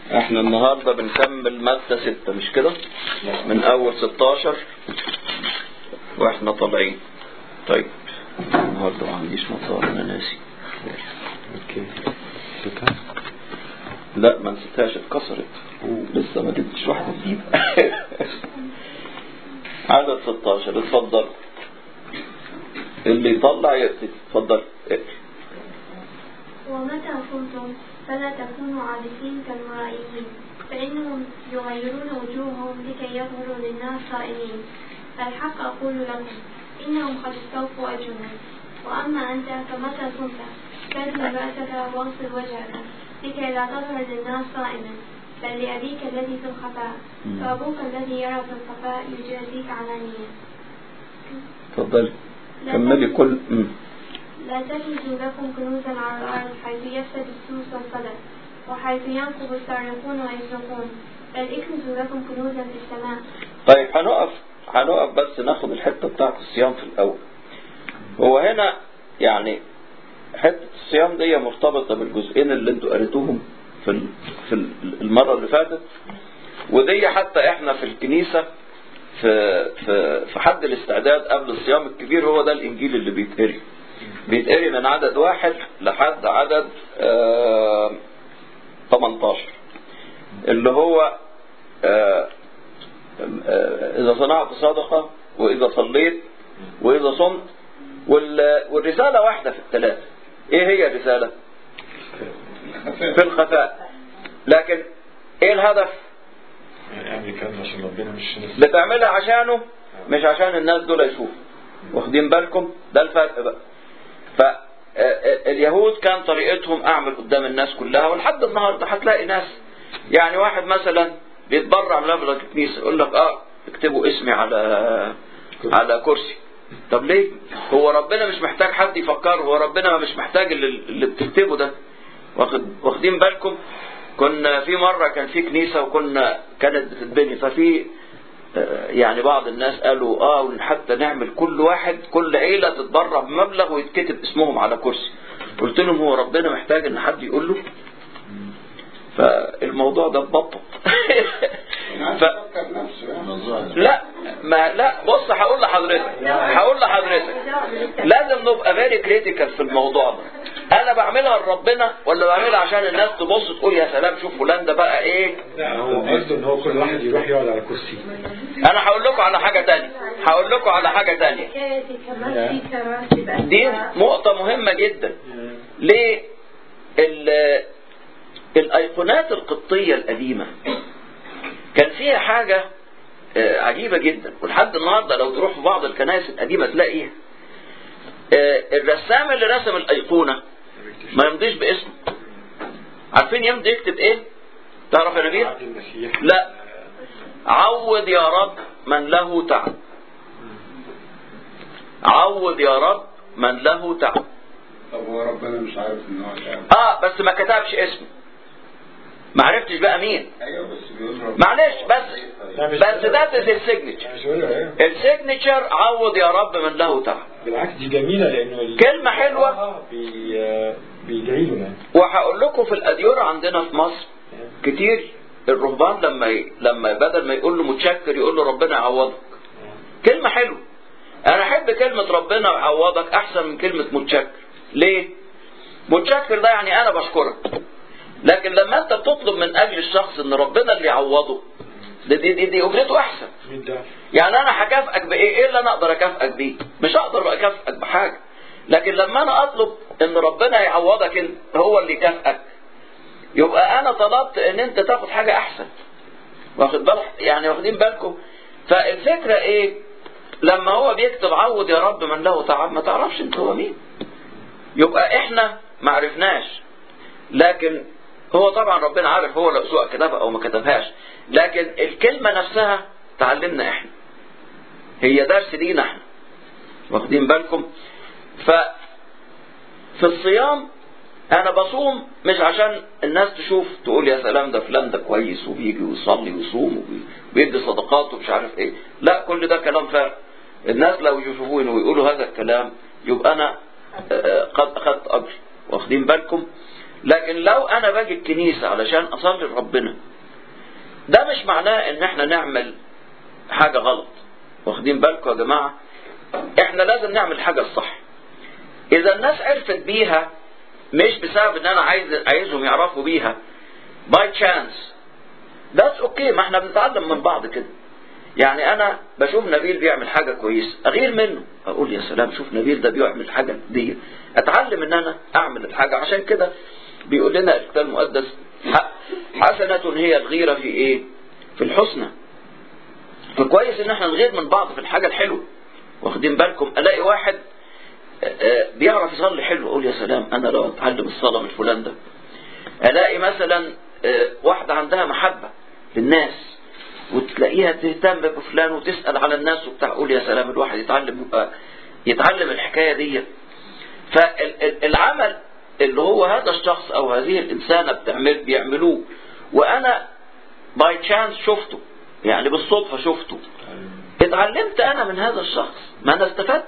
احنا النهاردة بنكمل مادة ستة مش كده من اول 16 واحنا طالعين طيب النهاردة ما عنديش مطار انا ناسي اوكي لا ما نسيتهاش اتكسرت لسه ما جبتش واحدة جديدة عدد 16 اتفضل اللي يطلع يقتل اتفضل اقتل ومتى قمتم فلا تكونوا عابثين كالمرائيين فإنهم يغيرون وجوههم لكي يظهروا للناس صائمين فالحق أقول لكم إنهم قد استوفوا أجرهم وأما أنت فمتى كنت كذب رأسك واغسل وجهك لكي لا تظهر للناس صائما بل لأبيك الذي في الخفاء فأبوك الذي يرى في الخفاء يجازيك علانية اتفضلي كملي كل مم. لا تجدوا لكم كنوزا على الأرض حيث يفسد السوس والصدى وحيث ينقب السارقون ويسرقون بل اكنزوا لكم كنوزا في السماء طيب هنقف هنقف بس ناخد الحتة بتاعت الصيام في الأول هو هنا يعني حتة الصيام دي مرتبطة بالجزئين اللي انتوا قريتوهم في ال- في ال- المرة اللي فاتت ودي حتى احنا في الكنيسة في في في حد الاستعداد قبل الصيام الكبير هو ده الانجيل اللي بيتقري بيتقري من عدد واحد لحد عدد آه 18 اللي هو آه آه، إذا صنعت صدقة وإذا صليت وإذا صمت وال- والرسالة واحدة في الثلاثة إيه هي الرسالة؟ في الخفاء لكن إيه الهدف؟ يعني امريكان عشان ربنا مش ناس بتعملها عشانه مش عشان الناس دول يشوفوا واخدين بالكم ده الفرق بقى فاليهود كان طريقتهم اعمل قدام الناس كلها ولحد النهارده هتلاقي ناس يعني واحد مثلا بيتبرع مبلغ الكنيسه يقول لك اه اكتبوا اسمي على على كرسي طب ليه؟ هو ربنا مش محتاج حد يفكره هو ربنا مش محتاج اللي, اللي بتكتبه ده واخد واخدين بالكم كنا في مرة كان في كنيسة وكنا كانت بتتبني ففي آه، يعني بعض الناس قالوا اه حتى نعمل كل واحد كل عيلة تتبرع بمبلغ ويتكتب اسمهم على كرسي قلت لهم هو ربنا محتاج ان حد يقول له فالموضوع ده اتبطط ف... لا ما لا بص هقول لحضرتك هقول لحضرتك لازم نبقى فيري كريتيكال في الموضوع ده انا بعملها لربنا ولا بعملها عشان الناس تبص تقول يا سلام شوف فلان ده بقى ايه لا هو قصده ان هو كل واحد يروح يقعد على كرسي انا هقول لكم على حاجة تانية هقول لكم على حاجة تانية دي نقطة مهمة جدا ليه ال- الايقونات القبطية القديمة كان فيها حاجة آه، عجيبة جدا ولحد النهاردة لو تروح في بعض الكنائس القديمة تلاقيها آه، الرسام اللي رسم الأيقونة ما يمضيش باسمه عارفين يمضي يكتب ايه تعرف يا نبيل عبد المسيح لا عوض يا رب من له تعب عوض يا رب من له تعب طب هو ربنا مش عارف ان هو تعب اه بس ما كتبش اسمه ما عرفتش بقى مين ايوه بس بيقول ربنا معلش بس بس ده السيجنتشر مش هقول له ايه السيجنتشر عوض يا رب من له تعب بالعكس دي جميله لانه ال- كلمة حلوة. آه، بي آه، بيدعي له يعني وهقول لكم في الاديره عندنا في مصر كتير الرهبان لما ي... لما بدل ما يقول له متشكر يقول له ربنا يعوضك كلمة حلوة أنا أحب كلمة ربنا يعوضك أحسن من كلمة متشكر ليه؟ متشكر ده يعني أنا بشكرك لكن لما أنت بتطلب من أجل الشخص إن ربنا اللي يعوضه دي دي, دي, دي أجرته أحسن مين ده؟ يعني أنا هكافئك بإيه؟ إيه اللي أنا أقدر أكافئك بيه؟ مش هقدر أكافئك بحاجة لكن لما أنا أطلب إن ربنا يعوضك إن هو اللي يكافئك يبقى أنا طلبت إن أنت تاخد حاجة أحسن واخد بالك يعني واخدين بالكم فالفكرة ايه لما هو بيكتب عوض يا رب من له تعب ما تعرفش انت هو مين يبقى احنا ما عرفناش لكن هو طبعا ربنا عارف هو لو سواء كتبها او ما كتبهاش لكن الكلمة نفسها تعلمنا احنا هي درس لينا احنا واخدين بالكم ف في الصيام انا بصوم مش عشان الناس تشوف تقول يا سلام ده فلان ده كويس وبيجي ويصلي ويصوم وبيدي صدقات ومش عارف ايه لا كل ده كلام فارغ الناس لو يشوفوني ويقولوا هذا الكلام يبقى انا آه، قد اخذت اجر واخدين بالكم لكن لو انا باجي الكنيسة علشان اصلي لربنا ده مش معناه ان احنا نعمل حاجة غلط واخدين بالكم يا جماعة احنا لازم نعمل حاجة الصح اذا الناس عرفت بيها مش بسبب ان انا عايز عايزهم يعرفوا بيها باي تشانس that's اوكي ما احنا بنتعلم من بعض كده يعني انا بشوف نبيل بيعمل حاجة كويسة اغير منه اقول يا سلام شوف نبيل ده بيعمل حاجة دي اتعلم ان انا اعمل الحاجة عشان كده بيقول لنا الكتاب المقدس ح- حسنة هي الغيرة في ايه في الحسنى فكويس ان احنا نغير من بعض في الحاجة الحلوة واخدين بالكم الاقي واحد آه، آه، بيعرف يصلي حلو اقول يا سلام انا لو اتعلم الصلاة من فلان ده الاقي مثلا آه، واحدة عندها محبة للناس وتلاقيها تهتم بفلان وتسأل على الناس وبتاع اقول يا سلام الواحد يتعلم يبقى يتعلم الحكاية دي فالعمل اللي هو هذا الشخص او هذه الانسانة بتعمل بيعملوه وانا باي تشانس شفته يعني بالصدفة شفته اتعلمت انا من هذا الشخص ما انا استفدت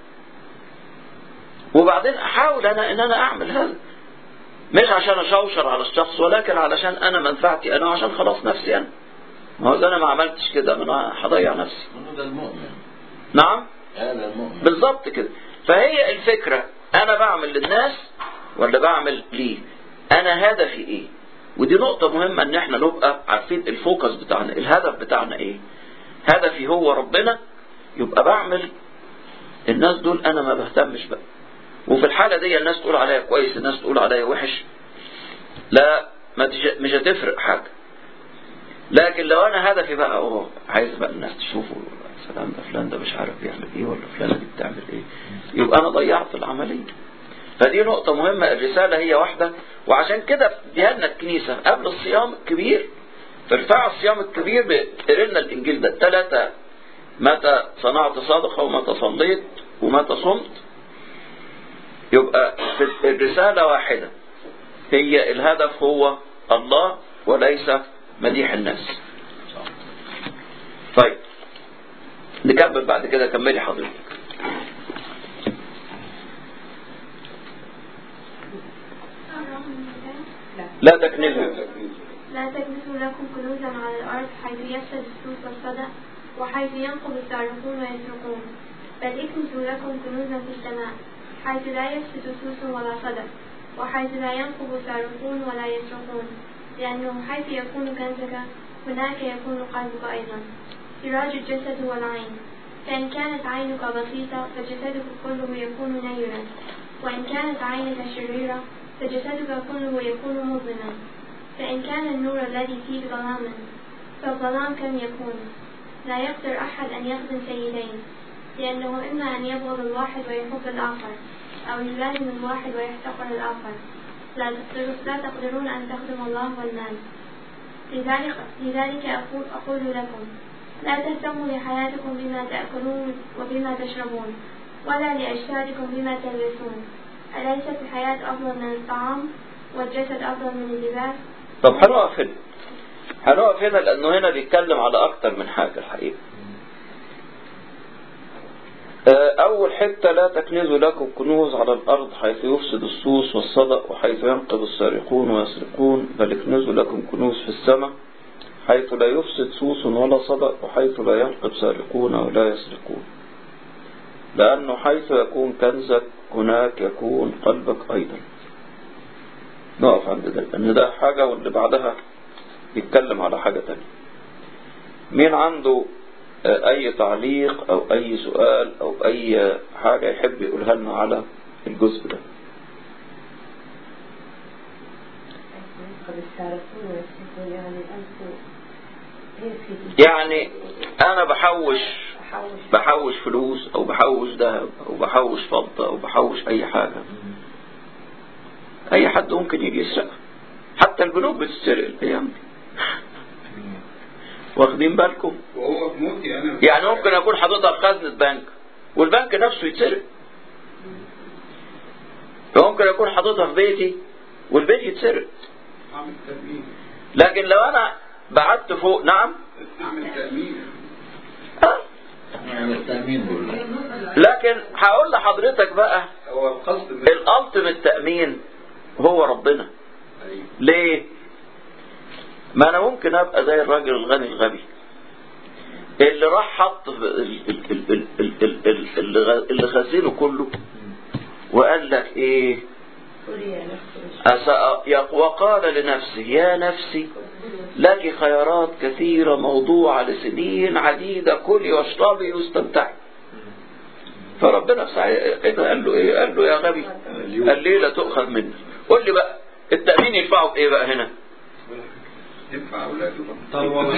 وبعدين احاول انا ان انا اعمل هذا مش عشان اشوشر على الشخص ولكن علشان انا منفعتي انا عشان خلاص نفسي انا ما هو إذا انا ما عملتش كده ما انا هضيع نفسي هذا المؤمن نعم هذا المؤمن بالظبط كده فهي الفكرة انا بعمل للناس ولا بعمل ليه انا هدفي ايه ودي نقطة مهمة ان احنا نبقى عارفين الفوكس بتاعنا الهدف بتاعنا ايه هدفي هو ربنا يبقى بعمل الناس دول انا ما بهتمش بقى وفي الحالة دي الناس تقول عليا كويس الناس تقول عليا وحش لا ما تج... مش هتفرق حاجة لكن لو انا هدفي بقى اوه عايز بقى الناس تشوفه يا سلام ده فلان ده مش عارف بيعمل ايه ولا فلانة دي بتعمل ايه يبقى انا ضيعت العملية فدي نقطة مهمة الرسالة هي واحدة وعشان كده اديها لنا الكنيسة قبل الصيام الكبير في ارفاع الصيام الكبير بتقري لنا الانجيل ده الثلاثة متى صنعت صدقة ومتى صليت ومتى صمت يبقى في الرسالة واحدة هي الهدف هو الله وليس مديح الناس طيب نكمل بعد كده كملي حضرتك لا تكنزوا لا تكنسوا لكم كنوزا على الأرض حيث يفسد السوس والصدى وحيث ينقض السارقون ويسرقون بل اكنسوا لكم كنوزا في السماء حيث لا يفسد سوس ولا صدى وحيث لا ينقض السارقون ولا يسرقون لأنه حيث يكون كنزك هناك يكون قلبك أيضا سراج الجسد هو العين فإن كانت عينك بسيطة فجسدك كله يكون نيرا وإن كانت عينك شريرة فجسدك كله يكون مظلما فإن كان النور الذي فيك ظلاما فالظلام كم يكون لا يقدر أحد أن يخدم سيدين لأنه إما أن يبغض الواحد ويحب الآخر أو يلازم الواحد ويحتقر الآخر لا تقدر- لا تقدرون أن تخدموا الله والمال لذلك, لذلك أقول, أقول لكم لا تهتموا لحياتكم بما تأكلون وبما تشربون ولا لأجسادكم بما تلبسون أليست الحياة أفضل من الطعام والجسد أفضل من اللباس طب هنقف هنا هنقف هنا لأنه هنا بيتكلم على أكتر من حاجة الحقيقة آه، أول حتة لا تكنزوا لكم كنوز على الأرض حيث يفسد السوس والصدق وحيث ينقض السارقون ويسرقون بل اكنزوا لكم كنوز في السماء حيث لا يفسد سوس ولا صدق وحيث لا ينقض سارقون ولا يسرقون لأنه حيث يكون كنزك هناك يكون قلبك أيضا نقف عند ده لأن ده حاجة واللي بعدها يتكلم على حاجة تانية مين عنده آه، أي تعليق أو أي سؤال أو أي حاجة يحب يقولها لنا على الجزء ده قد استعرفون ويسرقون يعني أنتم هي في يعني أنا بحوش تحوش بحوش فلوس أو بحوش ذهب أو بحوش فضة أو بحوش أي حاجة أي حد ممكن يجي يسرقها حتى البنوك بتسرق الأيام دي واخدين بالكم وهو في موتي انا يعني ممكن اكون حاططها في خزنة بنك والبنك نفسه يتسرق ممكن اكون حاططها في بيتي والبيت يتسرق اعمل تأمين لكن لو انا بعدت فوق نعم اعمل تأمين آه. يعني التأمين بالله لكن هقول لحضرتك بقى هو القصد من الالتيميت تأمين هو ربنا ليه ما انا ممكن ابقى زي الراجل الغني الغبي اللي راح حط في ال- ال- ال- ال- ال- ال- ال- اللي غ- اللي خزينه كله وقال لك ايه سوريا نفسه أس- يق- وقال لنفسه يا نفسي لك خيرات كثيرة موضوعة لسنين عديدة كلي واشربي واستمتعي فربنا في ساعة- إيه ده؟ قال له ايه قال له يا غبي الليلة تؤخذ منك قول لي بقى التأمين ينفعه بايه بقى هنا ينفع اولاده طب والله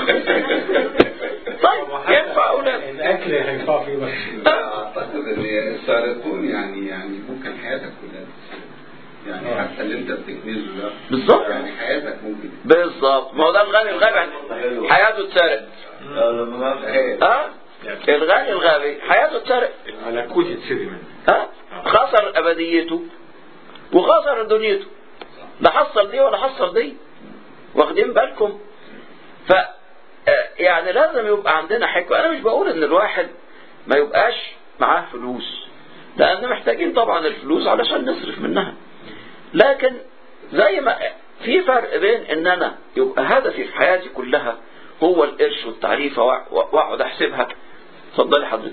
طيب ينفع أولاده الاكل هينفع فيه بس اعتقد ان السارقون يعني يعني ممكن حياتك كلها تتسرق. يعني آه. حتى اللي انت بتكنزه ده بالظبط. يعني حياتك ممكن بالظبط ما هو ده الغني الغبي حياته اتسرقت ايه ها الغني الغبي حياته اتسرقت على كوت يتسري منه ها خسر ابديته وخسر دنيته لا حصل دي ولا حصل دي واخدين بالكم ف آه، يعني لازم يبقى عندنا حكمة انا مش بقول ان الواحد ما يبقاش معاه فلوس لان محتاجين طبعا الفلوس علشان نصرف منها لكن زي ما في فرق بين ان انا يبقى هدفي في حياتي كلها هو القرش والتعريفه وأ- واقعد احسبها اتفضلي حضرتك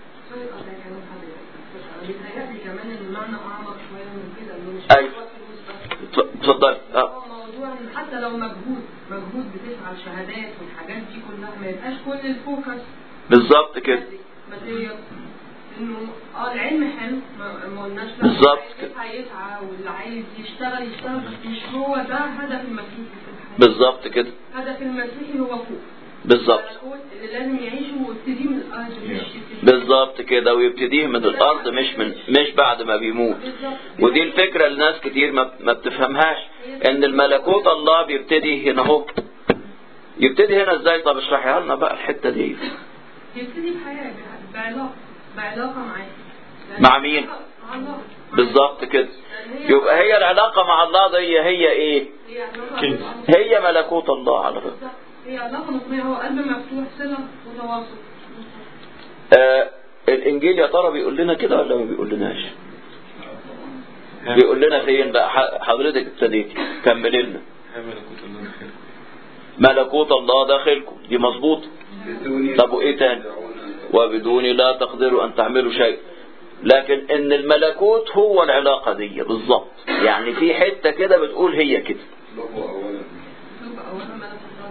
بيتهيألي كمان ان المعنى اعمق شويه من كده انه مش أيوة. هو فلوس بس. اتف- اتفضلي اه هو موضوع ان حتى لو مجهود مجهود بتفعل شهادات والحاجات دي كلها ما يبقاش كل الفوكس بالظبط كده ماتيريال انه اه العلم حلو ما ما قلناش لا بالظبط اللي عايز يسعى يسعى واللي عايز يشتغل يشتغل بس مش هو ده هدف المسيحي في الحياه بالظبط كده هدف المسيحي هو فوق بالظبط الملكوت اللي لازم يعيشه ويبتدي من الارض مش يبتدي بالظبط كده ويبتديه من الارض مش من مش بعد ما بيموت بالظبط. ودي الفكره اللي ناس كتير ما ما بتفهمهاش ان الملكوت الله بيبتدي هنا اهو يبتدي هنا ازاي طب اشرحيها لنا بقى الحته دي يبتدي بحياة بعلاقة بعلاقة معاه مع مين؟ مع الله بالظبط كده يبقى هي العلاقه مع الله دي هي ايه هي علاقة كنز. هي ملكوت الله على فكره بالظبط. هي علاقة مطمئنة هو قلب مفتوح صلة وتواصل آه الانجيل يا ترى بيقول لنا كده ولا ما بيقول لناش بيقول لنا فين بقى ح- حضرتك ابتديتي كملي لنا ملكوت الله خير ملكوت الله داخلكم دي مظبوط بدون طب وايه تاني وبدوني لا تقدروا ان تعملوا شيء لكن ان الملكوت هو العلاقة دي بالظبط يعني في حتة كده بتقول هي كده اطلبوا اولا شوف أولا ما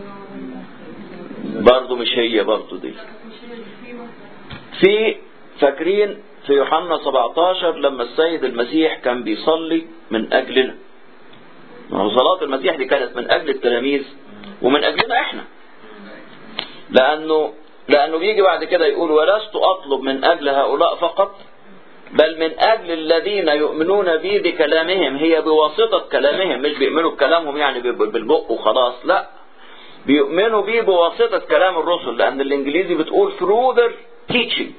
لا برضو مش هي برضو دي مش هي اللي فيه واحدة في فاكرين في يوحنا 17 لما السيد المسيح كان بيصلي من أجلنا ما هو صلاة المسيح دي كانت من أجل التلاميذ ومن أجلنا إحنا لأنه لأنه بيجي بعد كده يقول ولست أطلب من أجل هؤلاء فقط بل من أجل الذين يؤمنون بي بكلامهم هي بواسطة كلامهم مش بيؤمنوا بكلامهم يعني ب- بالبق وخلاص لا بيؤمنوا بيه بواسطة كلام الرسل لأن الإنجليزي بتقول through their teaching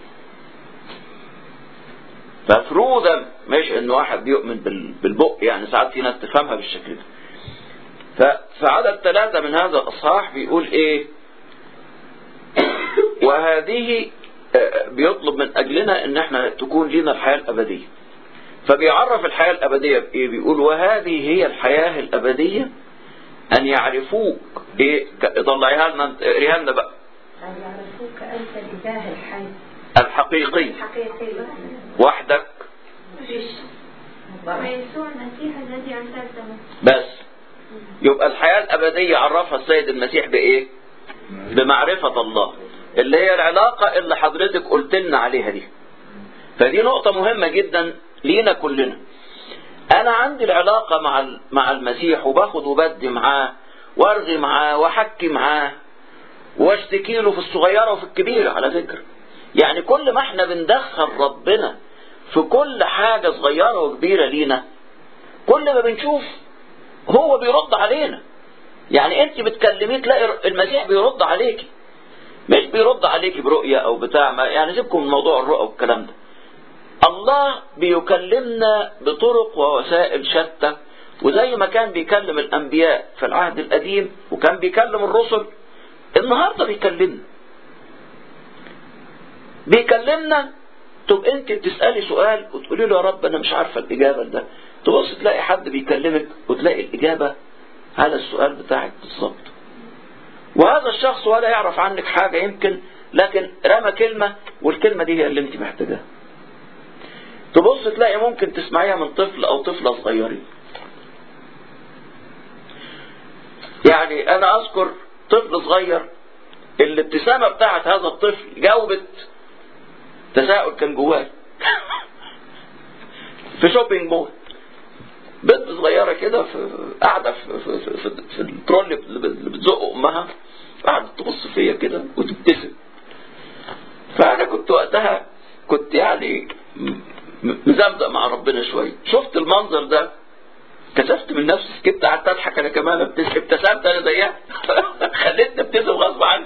فثرو ده مش ان واحد بيؤمن بال- بالبق يعني ساعات في ناس تفهمها بالشكل ده ف- فعدد ثلاثة من هذا الأصحاح بيقول إيه وهذه آه، بيطلب من أجلنا إن احنا تكون لنا الحياة الأبدية فبيعرف الحياة الأبدية بإيه بيقول وهذه هي الحياة الأبدية أن يعرفوك إيه ك- طلعيها لنا انت- اقريها لنا بقى أن يعرفوك أنت الإله الحي الحقيقي الحقيقي وحدك فيش ويسوع المسيح الذي أرسلته بس يبقى الحياة الأبدية عرفها السيد المسيح بإيه؟ بمعرفة الله اللي هي العلاقة اللي حضرتك قلت لنا عليها دي فدي نقطة مهمة جدا لينا كلنا أنا عندي العلاقة مع ال- مع المسيح وباخد وبدي معاه وارغي معاه واحكي معاه واشتكي له في الصغيرة وفي الكبيرة على فكرة يعني كل ما احنا بندخل ربنا في كل حاجة صغيرة وكبيرة لينا كل ما بنشوف هو بيرد علينا يعني انت بتكلميه تلاقي المسيح بيرد عليكي مش بيرد عليكي برؤية او بتاع ما يعني سيبكم من موضوع الرؤى والكلام ده الله بيكلمنا بطرق ووسائل شتى وزي ما كان بيكلم الانبياء في العهد القديم وكان بيكلم الرسل النهارده بيكلمنا بيكلمنا طب انت بتسالي سؤال وتقولي له يا رب انا مش عارفه الاجابه ده تبص تلاقي حد بيكلمك وتلاقي الإجابة على السؤال بتاعك بالظبط وهذا الشخص ولا يعرف عنك حاجة يمكن لكن رمى كلمة والكلمة دي هي اللي انت محتاجاها تبص تلاقي ممكن تسمعيها من طفل أو طفلة صغيرين يعني أنا أذكر طفل صغير الابتسامة بتاعت هذا الطفل جاوبت تساؤل كان جواه في شوبينج مول بنت صغيرة كده في قاعدة في, في, في, في, في الترول اللي بتزق أمها قاعدة تبص فيا كده وتبتسم فأنا كنت وقتها كنت يعني م- م- مزمزق مع ربنا شوية شفت المنظر ده كسفت من نفسي سكت قعدت اضحك انا كمان ابتسم ابتسمت انا زيها خليتني ابتسم غصب عني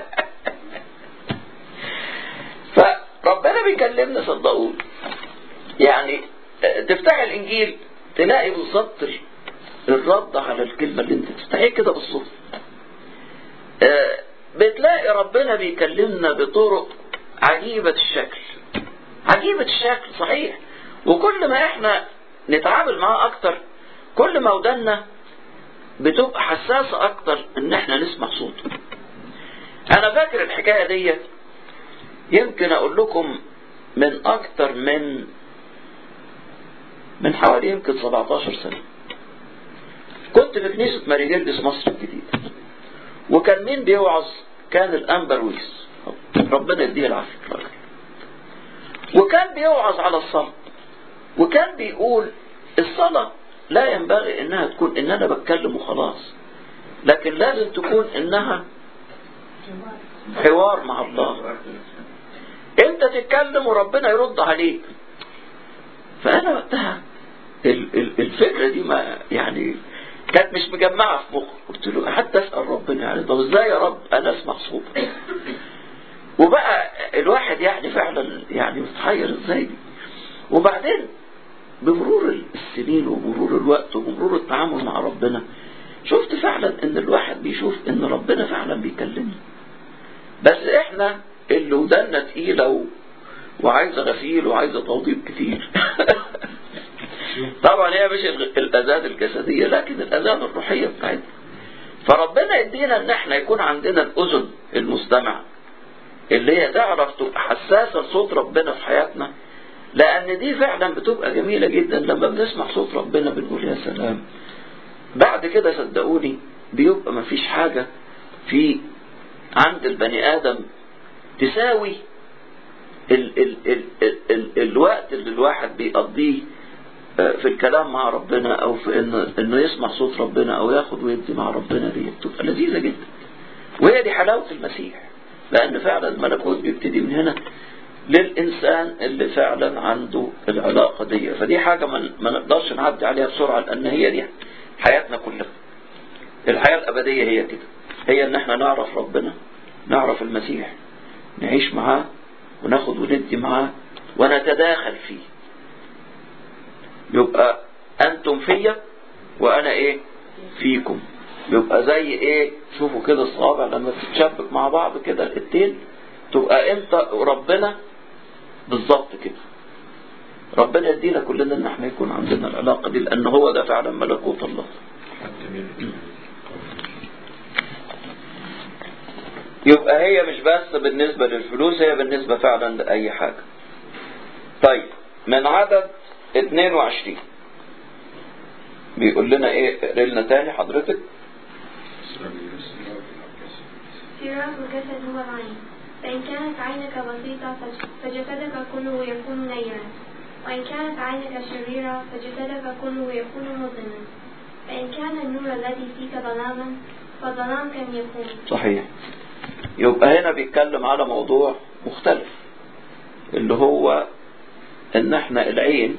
فربنا بيكلمنا صدقوني يعني تفتح الانجيل تلاقي بالظبط الرد على الكلمه اللي انت تفتحيه كده بالصدفه آه، بتلاقي ربنا بيكلمنا بطرق عجيبة الشكل عجيبة الشكل صحيح وكل ما احنا نتعامل معاه اكتر كل ما ودنا بتبقى حساسة اكتر ان احنا نسمع صوته انا فاكر الحكاية دي يمكن اقول لكم من اكتر من من حوالي يمكن 17 سنة كنت في كنيسة ماري جرجس مصر الجديدة وكان مين بيوعظ كان الانبر ويس ربنا يديه العافية الراجل وكان بيوعظ على الصلاة وكان بيقول الصلاة لا ينبغي انها تكون ان انا بتكلم وخلاص لكن لازم تكون انها حوار مع الله انت تتكلم وربنا يرد عليك فانا وقتها ال- ال- الفكرة دي ما يعني كانت مش مجمعة في مخي قلت له حتى اسأل ربنا يعني طب ازاي يا رب انا اسمع صوتك وبقى الواحد يعني فعلا يعني متحير ازاي دي وبعدين بمرور السنين ومرور الوقت ومرور التعامل مع ربنا شفت فعلا ان الواحد بيشوف ان ربنا فعلا بيكلمنا بس احنا اللي ودنا تقيلة و... وعايزة غسيل وعايزة توضيب كتير طبعا هي مش ال- الأذان الجسدية لكن الأذان الروحية بتاعتنا فربنا يدينا ان احنا يكون عندنا الأذن المستمع اللي هي تعرف تبقى حساسة لصوت ربنا في حياتنا لأن دي فعلا بتبقى جميلة جدا لما بنسمع صوت ربنا بنقول يا سلام بعد كده صدقوني بيبقى مفيش حاجة في عند البني آدم تساوي ال ال ال ال ال الوقت اللي الواحد بيقضيه آه، في الكلام مع ربنا او في انه انه يسمع صوت ربنا او ياخد ويدي مع ربنا دي بتبقى لذيذه جدا وهي دي حلاوه المسيح لان فعلا الملكوت بيبتدي من هنا للانسان اللي فعلا عنده العلاقه دي فدي حاجه ما ما نقدرش نعدي عليها بسرعه لان هي دي حياتنا كلها الحياه الابديه هي كده هي ان احنا نعرف ربنا نعرف المسيح نعيش معاه وناخد وندي معاه ونتداخل فيه يبقى انتم فيا وانا ايه فيكم يبقى زي ايه شوفوا كده الصوابع لما تتشبك مع بعض كده الايدين تبقى انت وربنا بالظبط كده ربنا يدينا كلنا ان احنا يكون عندنا العلاقه دي لان هو ده فعلا ملكوت الله حتى من يبقى هي مش بس بالنسبة للفلوس هي بالنسبة فعلا لأي حاجة طيب من عدد 22 بيقول لنا ايه اقري لنا تاني حضرتك فراق الجسد هو العين فإن كانت عينك بسيطة فجسدك كله يكون نيرا وإن كانت عينك شريرة فجسدك كله يكون مظلما فإن كان النور الذي فيك ظلاما فظلام كم يكون صحيح يبقى هنا بيتكلم على موضوع مختلف اللي هو ان احنا العين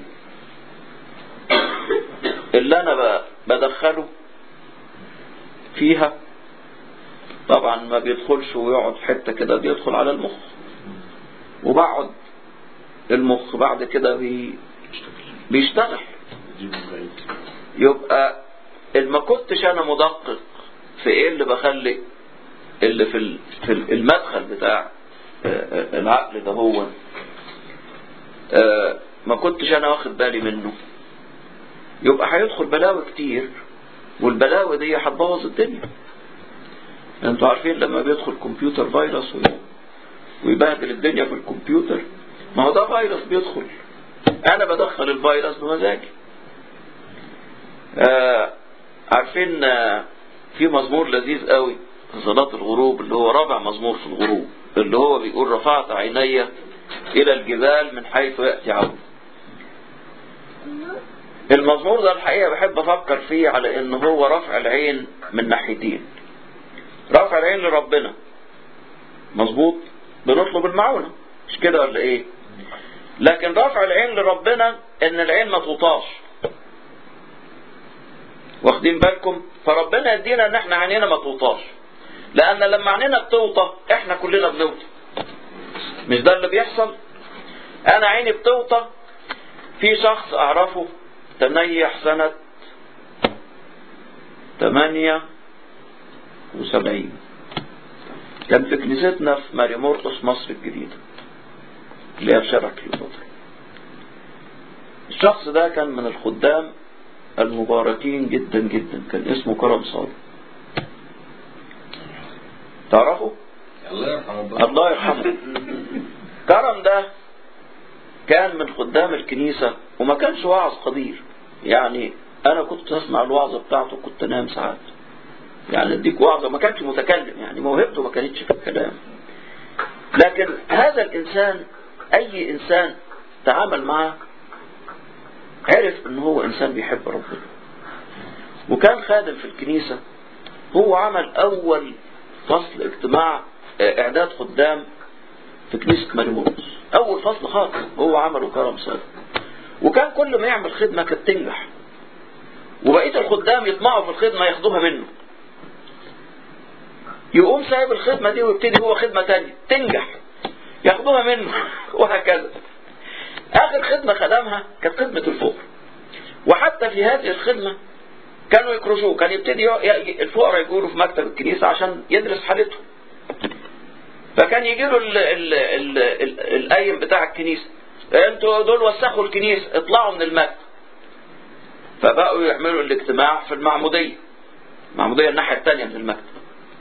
اللي انا ب- بدخله فيها طبعا ما بيدخلش ويقعد حتة كده بيدخل على المخ وبقعد المخ بعد كده بي بيشتغل جيب بعيد يبقى ما كنتش انا مدقق في ايه اللي بخلي اللي في ال- في ال- المدخل بتاع آه، آه، العقل ده هو آه، ما كنتش انا واخد بالي منه يبقى هيدخل بلاوي كتير والبلاوي دي هتبوظ الدنيا انتوا عارفين لما بيدخل كمبيوتر فيروس وي- ويبهدل الدنيا في الكمبيوتر ما هو ده فيروس بيدخل انا بدخل الفيروس بمزاجي آه عارفين آه في مزمور لذيذ قوي في صلاة الغروب اللي هو رابع مزمور في الغروب اللي هو بيقول رفعت عيني إلى الجبال من حيث يأتي عون المزمور ده الحقيقة بحب أفكر فيه على إن هو رفع العين من ناحيتين رفع العين لربنا مظبوط بنطلب المعونة مش كده ولا إيه لكن رفع العين لربنا إن العين ما توطاش واخدين بالكم فربنا يدينا ان احنا عينينا ما توطاش لان لما عينينا بتوطى احنا كلنا بنوطى مش ده اللي بيحصل انا عيني بتوطى في شخص اعرفه تنيح سنة تمانية وسبعين كان في كنيستنا في ماري مورتوس مصر الجديدة اللي هي في شارع كليوباترا الشخص ده كان من الخدام المباركين جدا جدا كان اسمه كرم صادق تعرفوا الله يرحمه بقى. الله يرحمه كرم ده كان من خدام الكنيسة وما كانش واعظ قدير يعني أنا كنت أسمع الوعظة بتاعته كنت أنام ساعات يعني أديك وعظة ما كانش متكلم يعني موهبته ما كانتش في الكلام لكن هذا الإنسان أي إنسان تعامل معه عرف ان هو انسان بيحب ربنا وكان خادم في الكنيسة هو عمل اول فصل اجتماع اه، اعداد خدام في كنيسة مريموس اول فصل خالص هو عمله كرم صادق وكان كل ما يعمل خدمة كانت تنجح وبقية الخدام يطمعوا في الخدمة ياخدوها منه يقوم سايب الخدمة دي ويبتدي هو خدمة تانية تنجح ياخدوها منه وهكذا آخر خدمة خدمها كانت خدمة الفقر وحتى في هذه الخدمة كانوا يكرشوه كان يبتدي ي- الفقراء يجوا في مكتب الكنيسة عشان يدرس حالتهم فكان يجي له ال- ال- ال- ال- القايم بتاع الكنيسة انتوا دول وسخوا الكنيسة اطلعوا من المكتب فبقوا يعملوا الاجتماع في المعمودية المعمودية الناحية الثانية من المكتب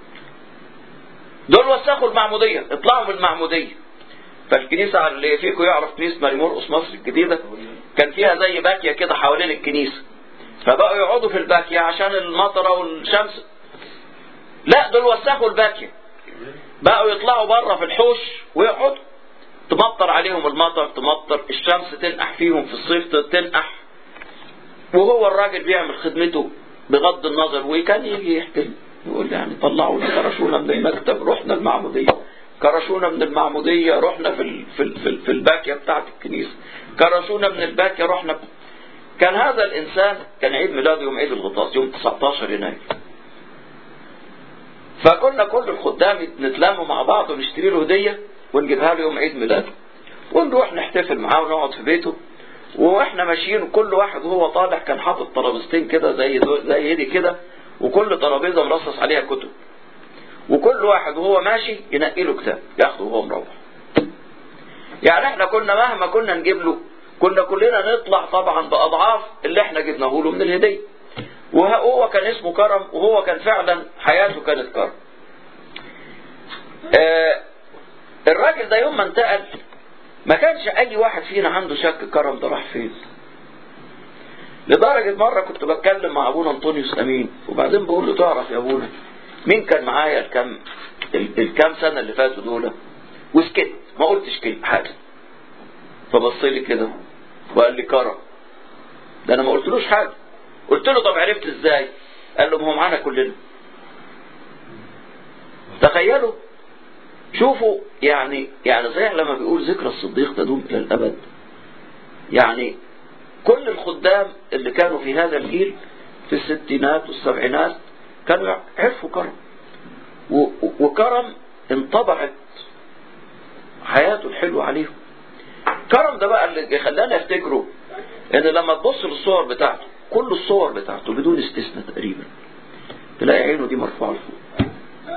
دول وسخوا المعمودية اطلعوا من المعمودية فالكنيسة اللي فيكم يعرف كنيسة ماري مرقس مصر الجديدة كان فيها زي باكية كده حوالين الكنيسة فبقوا يقعدوا في الباكية عشان المطرة والشمس لا دول وسخوا الباكية بقوا يطلعوا بره في الحوش ويقعدوا تمطر عليهم المطر تمطر الشمس تنقح فيهم في الصيف تنقح وهو الراجل بيعمل خدمته بغض النظر وكان يجي يحكي لي يقول لي يعني طلعونا كرشونا من المكتب رحنا المعمودية كرشونا من المعمودية رحنا في ال في ال في, ال في الباكية بتاعت الكنيسة كرشونا من الباكية رحنا ب... كان هذا الإنسان كان عيد ميلاده يوم عيد الغطاس يوم 19 يناير فكنا كل الخدام نتلم مع بعض ونشتري له هدية ونجيبها له يوم عيد ميلاده ونروح نحتفل معاه ونقعد في بيته واحنا ماشيين كل واحد وهو طالع كان حاطط ترابيزتين كده زي دول- زي ايدي كده وكل ترابيزه مرصص عليها كتب وكل واحد وهو ماشي ينقي له كتاب ياخده وهو مروح يعني احنا كنا مهما كنا نجيب له كنا كلنا نطلع طبعا باضعاف اللي احنا جبناه له من الهديه وهو كان اسمه كرم وهو كان فعلا حياته كانت كرم آه الراجل ده يوم ما انتقل ما كانش اي واحد فينا عنده شك كرم ده راح فين لدرجة مرة كنت بتكلم مع ابونا انطونيوس امين وبعدين بقول له تعرف يا ابونا مين كان معايا الكام ال- الكام سنة اللي فاتوا دول وسكت ما قلتش كلمة حاجة فبص لي كده وقال لي كرم ده انا ما قلتلوش حاجة قلت له طب عرفت ازاي قال له ما هو معانا كلنا تخيلوا شوفوا يعني يعني صحيح لما بيقول ذكرى الصديق تدوم الى الابد يعني كل الخدام اللي كانوا في هذا الجيل في الستينات والسبعينات كانوا عرفوا كرم و- و- وكرم انطبعت حياته الحلوة عليهم كرم ده بقى اللي خلانا يفتكروا ان لما تبص للصور بتاعته كل الصور بتاعته بدون استثناء تقريبا تلاقي عينه دي مرفوعة لفوق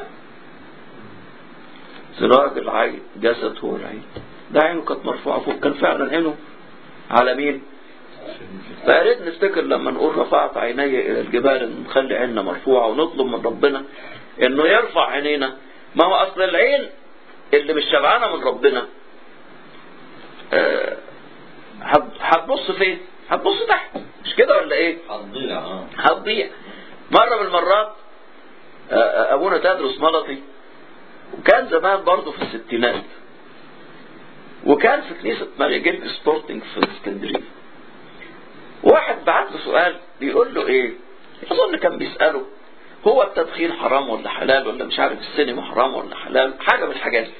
سراج العين جسد هو العين ده عينه كانت مرفوعة فوق كان فعلا عينه على مين فيا ريت نفتكر لما نقول رفعت عيني الى الجبال ان نخلي عيننا مرفوعه ونطلب من ربنا انه يرفع عينينا ما هو اصل العين اللي مش شبعانه من ربنا آه، هت- هتبص فين؟ هتبص تحت مش كده ولا ايه؟ هتضيع اه هتضيع مرة من المرات آه، آه، أبونا تدرس ملطي وكان زمان برضه في الستينات وكان في كنيسة ماري جيرج سبورتنج في اسكندرية واحد بعت له سؤال بيقول له ايه اظن كان بيسأله هو التدخين حرام ولا حلال ولا مش عارف السينما حرام ولا حلال حاجة من الحاجات دي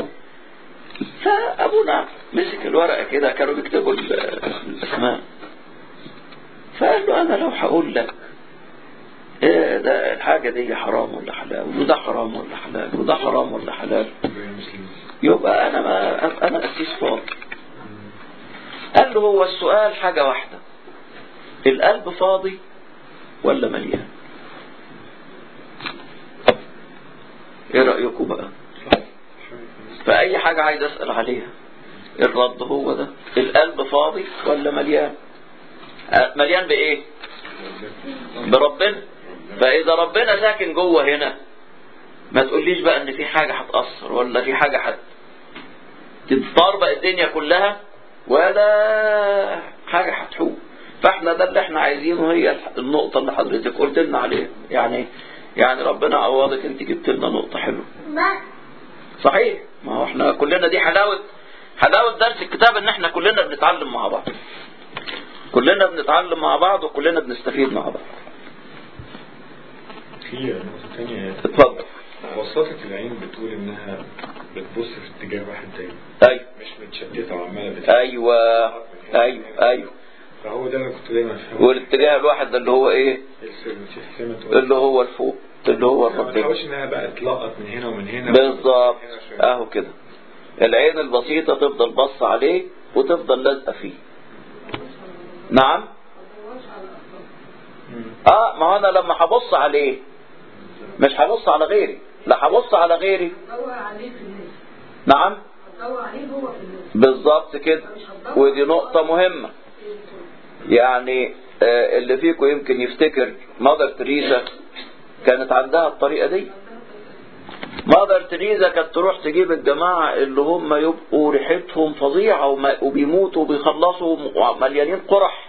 فأبونا مسك الورقة كده كانوا بيكتبوا ال- الأسماء فقال له أنا لو هقول لك إيه ده الحاجة دي حرام ولا حلال وده حرام ولا حلال وده حرام ولا حلال يبقى أنا ما أنا قسيس فاضي قال له هو السؤال حاجة واحدة القلب فاضي ولا مليان ايه رأيكم بقى فأي حاجة عايز أسأل عليها الرد هو ده القلب فاضي ولا مليان آه، مليان بإيه بربنا فإذا ربنا ساكن جوه هنا ما تقوليش بقى ان في حاجة هتأثر ولا في حاجة هت تتطربق الدنيا كلها ولا حاجة هتحوم فاحنا ده اللي احنا عايزينه هي النقطة اللي حضرتك قلت لنا عليها يعني يعني ربنا عوضك انت جبت لنا نقطة حلوة صحيح ما هو احنا كلنا دي حلاوة حلاوة درس الكتاب ان احنا كلنا بنتعلم مع بعض كلنا بنتعلم مع بعض وكلنا بنستفيد مع بعض في نقطة تانية اتفضل وساطة العين بتقول إنها بتبص في اتجاه واحد دايما ايوه مش متشتتة وعمالة بت ايوه ايوه ايوه فهو ده اللي كنت دايما فاهمه والاتجاه الواحد ده اللي هو ايه زي ما تقول اللي هو الفوق اللي هو ما الربنا تحاولش إنها بقى تلقط من هنا ومن هنا بالظبط هنا شوية. اهو كده العين البسيطة تفضل بص عليه وتفضل لازقة فيه نعم مم. اه ما هو انا لما هبص عليه مش هبص على غيري لا هبص على غيري هتدور عليه في الناس نعم هتدور عليه هو في الناس بالظبط كده ودي نقطة مهمة يعني آه، اللي فيكم يمكن يفتكر مادر تريزا كانت عندها الطريقة دي مادر تريزا كانت تروح تجيب الجماعة اللي هم يبقوا ريحتهم فظيعة وما- وبيموتوا وبيخلصوا مليانين قرح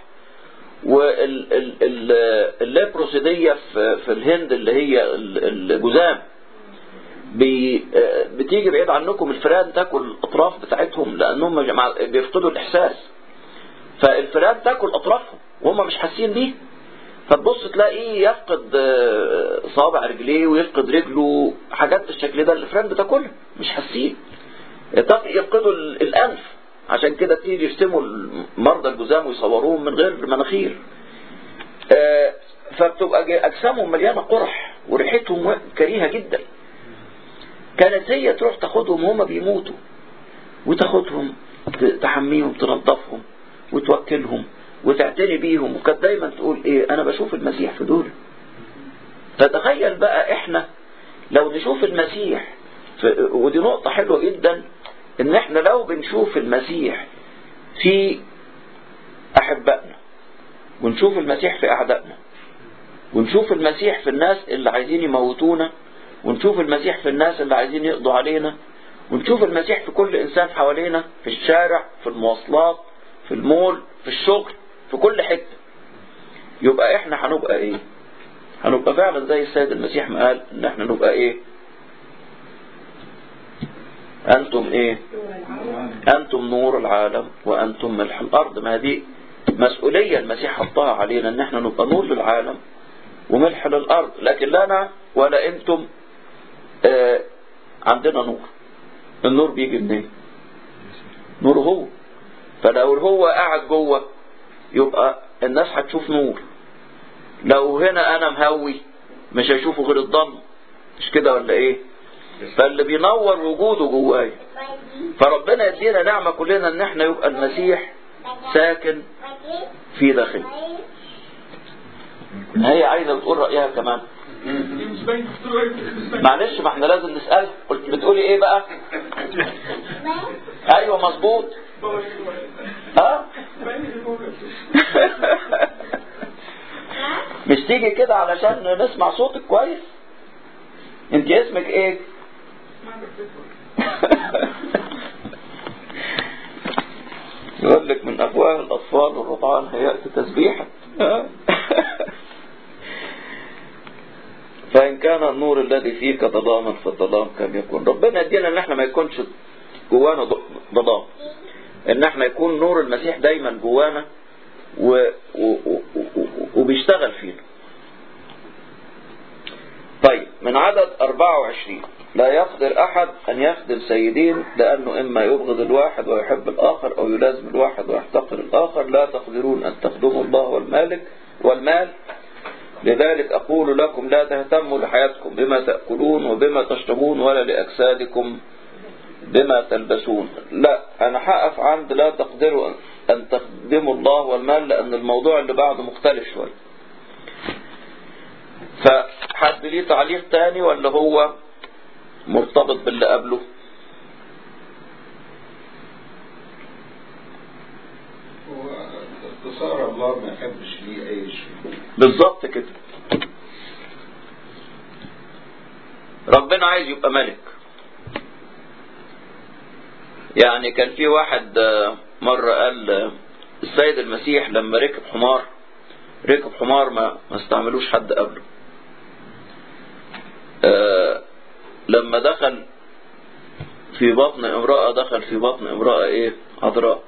والليبروسي دي في في الهند اللي هي ال- الجذام بي آه، بتيجي بعيد عنكم الفئران تاكل الاطراف بتاعتهم لانهم جماعة- بيفقدوا الاحساس فالفئران تاكل اطرافهم وهم مش حاسين بيه فتبص تلاقيه يفقد آه، صابع رجليه ويفقد رجله حاجات بالشكل ده الفئران بتاكلها مش حاسين طب يفقدوا ال- الانف عشان كده تيجي يرسموا مرضى الجذام ويصوروهم من غير مناخير آه، فبتبقى ج- اجسامهم مليانه قرح وريحتهم كريهه جدا كانت هي تروح تاخدهم وهم بيموتوا وتاخدهم ت- تحميهم تنظفهم وتوكلهم وتعتني بيهم وكانت دايما تقول ايه انا بشوف المسيح في دول فتخيل بقى احنا لو نشوف المسيح في ودي نقطة حلوة جدا ان احنا لو بنشوف المسيح في احبائنا ونشوف المسيح في اعدائنا ونشوف المسيح في الناس اللي عايزين يموتونا ونشوف المسيح في الناس اللي عايزين يقضوا علينا ونشوف المسيح في كل انسان حوالينا في الشارع في المواصلات في المول في الشغل في كل حتة يبقى احنا هنبقى ايه هنبقى فعلا زي السيد المسيح ما قال ان احنا نبقى ايه انتم ايه انتم نور العالم وانتم ملح الارض ما دي مسؤولية المسيح حطها علينا ان احنا نبقى نور للعالم وملح للارض لكن لا انا ولا انتم آه عندنا نور النور بيجي منين نور هو فلو هو قاعد جوه يبقى الناس هتشوف نور لو هنا انا مهوي مش هيشوفوا غير الضلم مش كده ولا ايه فاللي بينور وجوده جوايا فربنا يدينا نعمة كلنا ان احنا يبقى المسيح ساكن في داخلنا هي عايزة بتقول رأيها كمان معلش ما احنا لازم نسألها قلت بتقولي ايه بقى ايوه مظبوط ها مش تيجي كده علشان نسمع صوتك كويس انت اسمك ايه يقول لك من افواه الاطفال والرضعان هيأتي تسبيحا فإن كان النور الذي فيك ظلاما فالظلام كم يكون ربنا يدينا ان احنا ما يكونش جوانا ض- ظلام ان احنا يكون نور المسيح دايما جوانا و... و... و... و... وبيشتغل فينا طيب من عدد 24 لا يقدر أحد أن يخدم سيدين لأنه إما يبغض الواحد ويحب الآخر أو يلازم الواحد ويحتقر الآخر لا تقدرون أن تخدموا الله والمالك والمال لذلك أقول لكم لا تهتموا لحياتكم بما تأكلون وبما تشربون ولا لأجسادكم بما تلبسون لا أنا هقف عند لا تقدروا أن- أن تخدموا الله والمال لأن الموضوع اللي بعده مختلف شوية فحد ليه تعليق تاني ولا هو مرتبط باللي قبله هو اختصار الله ما يحبش ليه اي شيء بالظبط كده ربنا عايز يبقى ملك يعني كان في واحد آه، مرة قال آه، السيد المسيح لما ركب حمار ركب حمار ما ما استعملوش حد قبله آه، لما دخل في بطن امرأة دخل في بطن امرأة ايه عذراء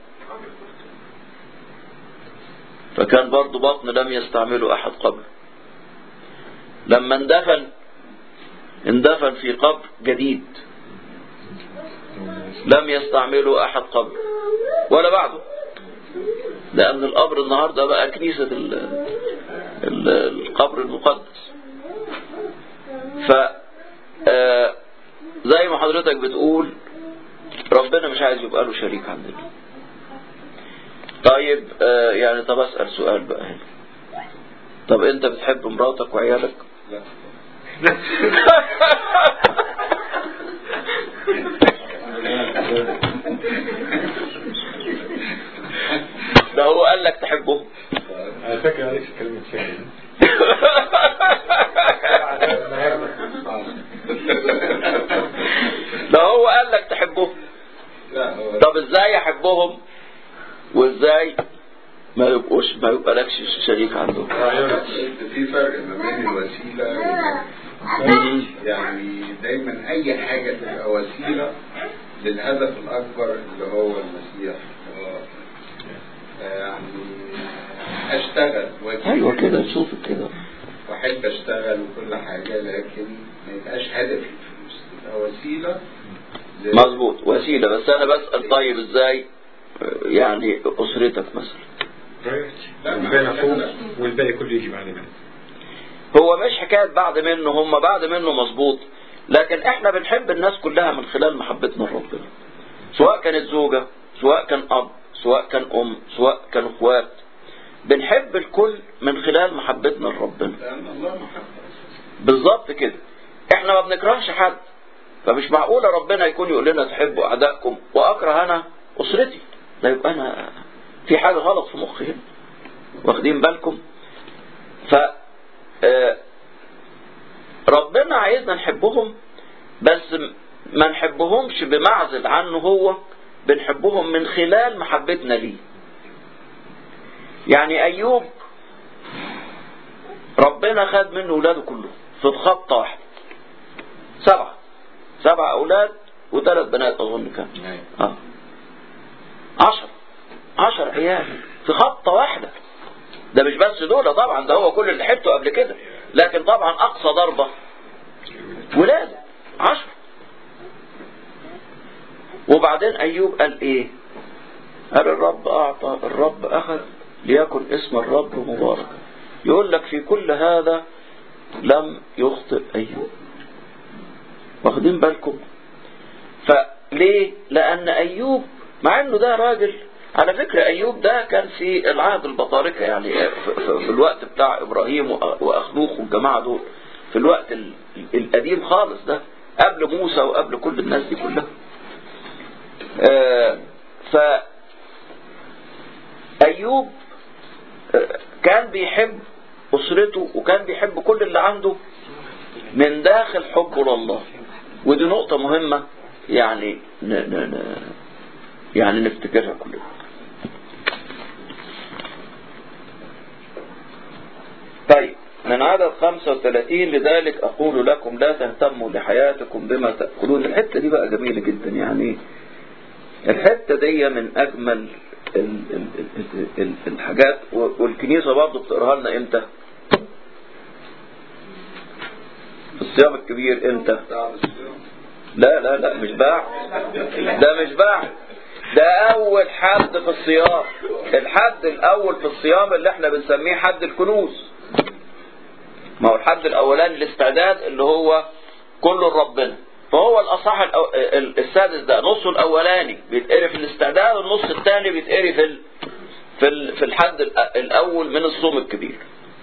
فكان برضو بطن لم يستعمله أحد قبل لما اندفن اندفن في قبر جديد لم يستعمله أحد قبل ولا بعده لأن القبر النهاردة بقى كنيسة ال ال القبر المقدس ف آه، زي ما حضرتك بتقول ربنا مش عايز يبقى له شريك عندنا طيب آه، يعني طب اسال سؤال بقى هنا طب انت بتحب مراتك وعيالك لا ده هو قال لك تحبهم على فكرة عليك كلمة شكل ده هو قال لك تحبهم لا هو طب ازاي احبهم وازاي ما يبقوش ما يبقى لكش شريك عندهم في فرق ما بين الوسيلة مم. يعني دايما أي حاجة تبقى وسيلة للهدف الأكبر اللي هو المسيح آه، يعني أشتغل وأجيب ايوه كده فلوس نشوف كده وأحب أشتغل وكل حاجة لكن ما يبقاش هدفي الفلوس تبقى وسيلة ل- مظبوط وسيله بس انا بسال طيب ازاي آه، يعني اسرتك مثلا والباقي فوق والباقي كله يجي بعد منه هو مش حكاية بعد منه هم بعد منه مظبوط لكن احنا بنحب الناس كلها من خلال محبتنا لربنا سواء كانت زوجة سواء كان أب سواء كان أم سواء كان أخوات بنحب الكل من خلال محبتنا لربنا لأن الله محبة بالظبط كده احنا ما بنكرهش حد فمش معقولة ربنا يكون يقول لنا تحبوا أعدائكم وأكره أنا أسرتي لا يبقى أنا في حاجة غلط في مخي هنا واخدين بالكم ف آه، ربنا عايزنا نحبهم بس م- ما نحبهمش بمعزل عنه هو بنحبهم من خلال محبتنا ليه يعني أيوب ربنا خد منه ولاده كلهم في خط واحد سبعة سبع أولاد وثلاث بنات أظن كان آه. عشر عشر عيال في خطة واحدة ده مش بس دول طبعا ده هو كل اللي حبته قبل كده لكن طبعا أقصى ضربة ولاده عشر وبعدين أيوب قال إيه قال الرب أعطى الرب أخذ ليكن اسم الرب مباركا يقول لك في كل هذا لم يخطئ أيوب واخدين بالكم فليه لأن أيوب مع أنه ده راجل على فكرة أيوب ده كان في العهد البطاركة يعني في, في, في الوقت بتاع إبراهيم وأ- وأخنوخ والجماعة دول في الوقت ال- القديم خالص ده قبل موسى وقبل كل الناس دي كلها آه، ف أيوب كان بيحب أسرته وكان بيحب كل اللي عنده من داخل حبه لله ودي نقطة مهمة يعني ن ن ن يعني نفتكرها كلنا طيب من عدد 35 لذلك أقول لكم لا تهتموا بحياتكم بما تأكلون الحتة دي بقى جميلة جدا يعني الحتة دي من أجمل ال ال ال ال الحاجات والكنيسة برضه بتقراها لنا إمتى؟ في الصيام الكبير إمتى؟ لا لا لا مش باع ده مش باع ده أول حد في الصيام الحد الأول في الصيام اللي احنا بنسميه حد الكنوز ما هو الحد الأولاني الاستعداد اللي هو كله لربنا فهو الأصح الأو... السادس ده نصه الأولاني بيتقري في الاستعداد والنص الثاني بيتقري في ال... في ال... في الحد الأول من الصوم الكبير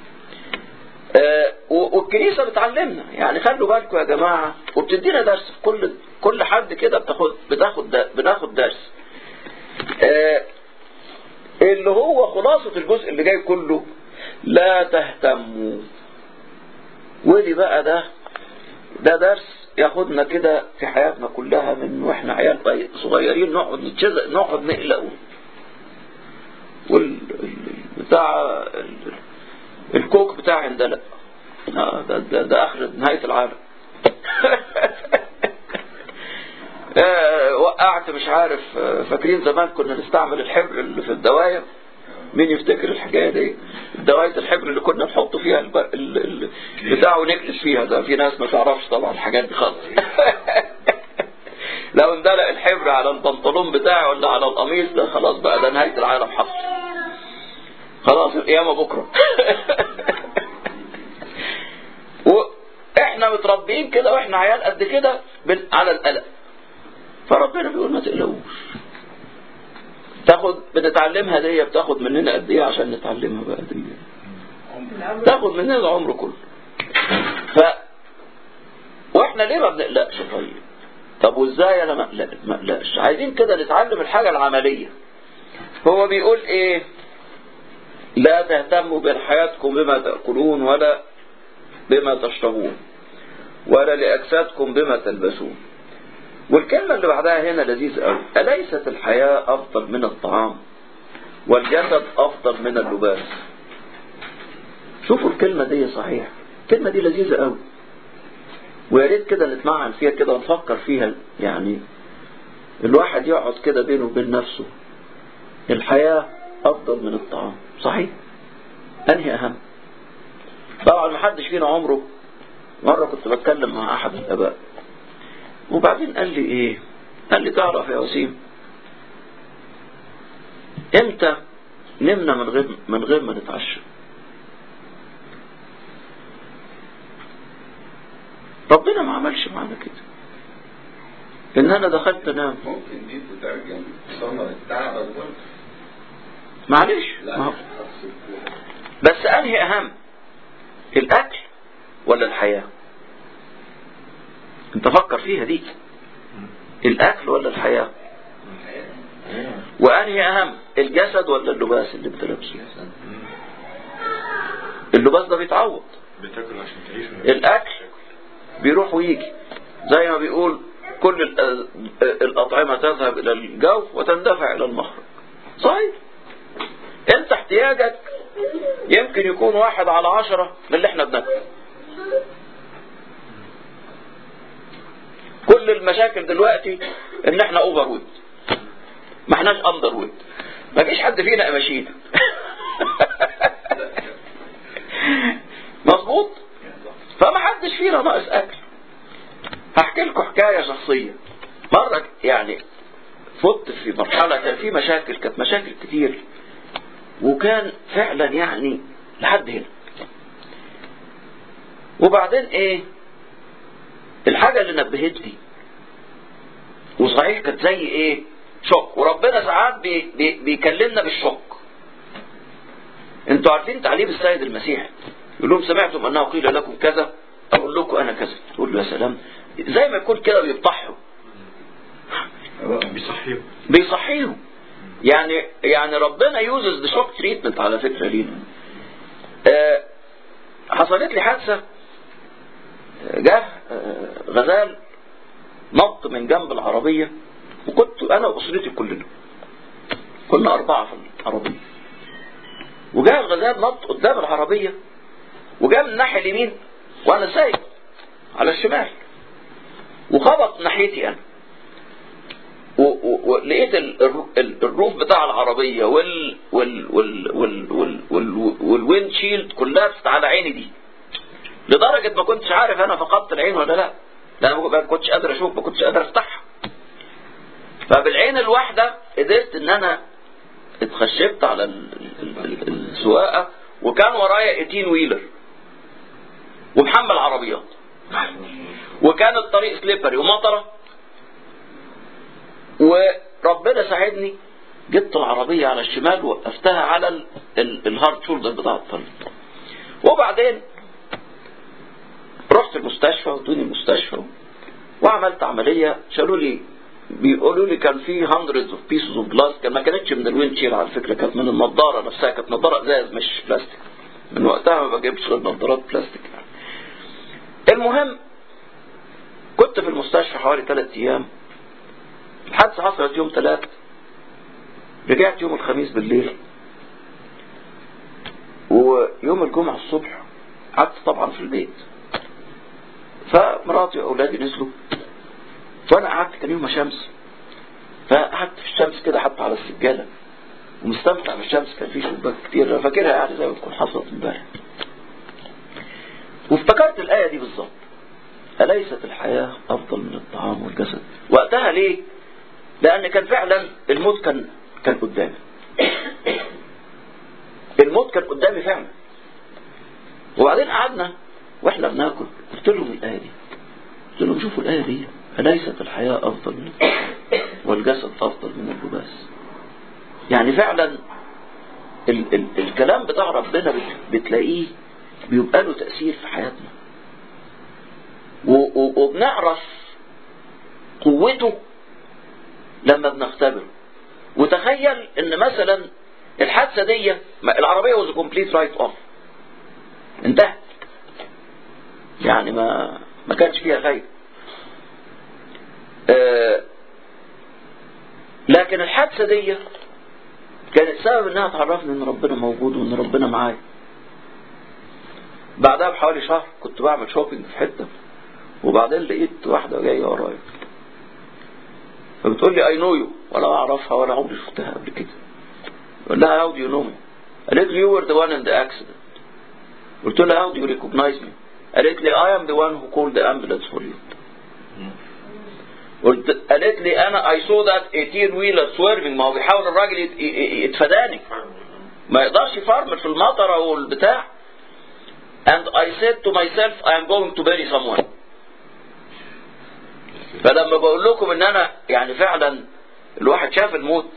آه والكنيسة بتعلمنا يعني خلوا بالكم يا جماعة وبتدينا درس في كل كل حد كده بتاخد بتاخد دا بناخد درس آه اللي هو خلاصة الجزء اللي جاي كله لا تهتموا ودي بقى ده ده درس ياخدنا كده في حياتنا كلها من واحنا عيال صغيرين نقعد نتشزق نقعد نقلق وال بتاع الكوك بتاع عندنا ده, ده, ده اخر نهاية العالم وقعت مش عارف فاكرين زمان كنا نستعمل الحبر اللي في الدواير مين يفتكر الحكاية دي دواية الحبر اللي كنا نحط فيها الب... ال... ال... بتاع ونكتب فيها ده في ناس ما تعرفش طبعا الحاجات دي خالص لو اندلق الحبر على البنطلون بتاعي ولا على القميص ده خلاص بقى ده نهاية العالم حصل خلاص القيامة بكرة واحنا متربيين كده واحنا عيال قد كده بن... على القلق فربنا بيقول ما تقلقوش تاخد بنتعلمها دي بتاخد مننا قد ايه عشان نتعلمها بقى دي تاخد مننا العمر كله ف واحنا ليه ما بنقلقش طيب طب وازاي انا ما اقلق ما اقلقش عايزين كده نتعلم الحاجة العملية هو بيقول ايه لا تهتموا بحياتكم بما تأكلون ولا بما تشربون ولا لأجسادكم بما تلبسون والكلمة اللي بعدها هنا لذيذة قوي أليست الحياة أفضل من الطعام والجسد أفضل من اللباس شوفوا الكلمة دي صحيح الكلمة دي لذيذة قوي ويا ريت كده نتمعن فيها كده ونفكر فيها يعني الواحد يقعد كده بينه وبين نفسه الحياة أفضل من الطعام صحيح أنهي أهم طبعا ما حدش فينا عمره مرة كنت بتكلم مع أحد الآباء وبعدين قال لي إيه قال لي تعرف يا وسيم إمتى نمنا من غير من غير ما نتعشى ربنا ما عملش معانا كده ان انا دخلت انام ممكن دي تترجم ثمر التعب برضه معلش لا ما هو- مش خاص بس انهي اهم الاكل ولا الحياة انت فكر فيها دي الاكل ولا الحياة وانهي اهم الجسد ولا اللباس اللي انت لابسه اللباس ده بيتعوض بتاكل عشان تعيش الاكل بيروح ويجي زي ما بيقول كل ال- الأطعمة تذهب إلى الجو وتندفع إلى المخرج صحيح أنت احتياجك يمكن يكون واحد على عشرة من اللي احنا بناكله كل المشاكل دلوقتي ان احنا اوفر ويت ما احناش اندر ويت ما فيش حد فينا ماشيين مظبوط فما حدش فينا ناقص اكل هحكي لكم حكايه شخصيه مره يعني فت في مرحله كان في مشاكل كانت مشاكل كتير وكان فعلا يعني لحد هنا وبعدين ايه الحاجه اللي نبهتني وصحيح كانت زي ايه شوك وربنا ساعات بي بي بيكلمنا بالشوك انتوا عارفين تعليم السيد المسيح يقول لهم سمعتم انه قيل لكم كذا اقول لكم انا كذا تقول له يا سلام زي ما يكون كده بيفضحوا بيصحيهم بيصحيهم يعني يعني ربنا يوزز ذا شوك تريتمنت على فكره لينا آه، حصلت لي حادثة جه آه، غزال نط من جنب العربية وكنت أنا وأسرتي كلنا كنا أربعة في العربية وجاء الغزال نط قدام العربية وجاء من الناحية اليمين وأنا سايق على الشمال وخبط ناحيتي أنا و- و- ولقيت ال- الر- ال- الروف بتاع العربية وال وال وال وال وال وال والويند شيلد كلها على عيني دي لدرجة ما كنتش عارف أنا فقدت العين ولا لا لأن ما كنتش قادر أشوف ما كنتش قادر أفتحها فبالعين الواحدة قدرت إن أنا اتخشبت على ال- ال- ال- السواقة وكان ورايا 18 ويلر ومحمل عربيات وكان الطريق سليبري ومطره وربنا ساعدني جبت العربية على الشمال وقفتها على ال- ال- الهارد شولدر بتاع الطريق وبعدين رحت المستشفى ودوني المستشفى وعملت عملية شالوا لي بيقولوا لي كان في hundreds of pieces of glass كان ما كانتش من الويند شير على فكرة كانت من النضارة نفسها كانت نضارة ازاز مش بلاستيك من وقتها ما بجيبش غير نضارات بلاستيك يعني. المهم كنت في المستشفى حوالي ثلاث ايام الحادثة حصلت يوم ثلاث رجعت يوم الخميس بالليل ويوم الجمعة الصبح قعدت طبعا في البيت فمراتي وأولادي نزلوا فأنا قعدت كان يوم شمس فقعدت في الشمس كده حتى على السجادة ومستمتع بالشمس كان في شباك كتير أنا فاكرها يعني زي ما تكون حصلت امبارح وافتكرت الآية دي بالظبط أليست الحياة أفضل من الطعام والجسد وقتها ليه لأن كان فعلا الموت كان كان قدامي الموت كان قدامي فعلا وبعدين قعدنا واحنا بناكل قلت لهم الآية دي قلت لهم شوفوا الآية دي أليست الحياة أفضل من الطعام والجسد أفضل من اللباس يعني فعلا ال ال الكلام بتاع ربنا بت- بتلاقيه بيبقى له تأثير في حياتنا و- و- وبنعرف قوته لما بنختبره وتخيل ان مثلا الحادثه دي ما- العربيه was a complete write off انتهت يعني ما ما كانش فيها خير آه لكن الحادثه دي كانت سبب انها تعرفني ان ربنا موجود وان ربنا معايا بعدها بحوالي شهر كنت بعمل شوبينج في حته وبعدين لقيت واحده جايه ورايا فبتقول لي اي نو يو ولا اعرفها ولا عمري شفتها قبل كده بقول لها هاو دو يو نو مي قالت لي يو ور ذا وان ان ذا اكسيدنت قلت لها هاو دو يو ريكوجنايز مي قالت لي اي ام ذا وان هو كولد ذا امبولانس فور يو قلت قالت لي انا اي سو ذات 18 ويلر سويرفنج ما هو بيحاول الراجل يت- ي- ي- يتفاداني ما يقدرش يفرمل في المطره والبتاع and I said to myself I am going to bury someone فلما بقول لكم ان انا يعني فعلا الواحد شاف الموت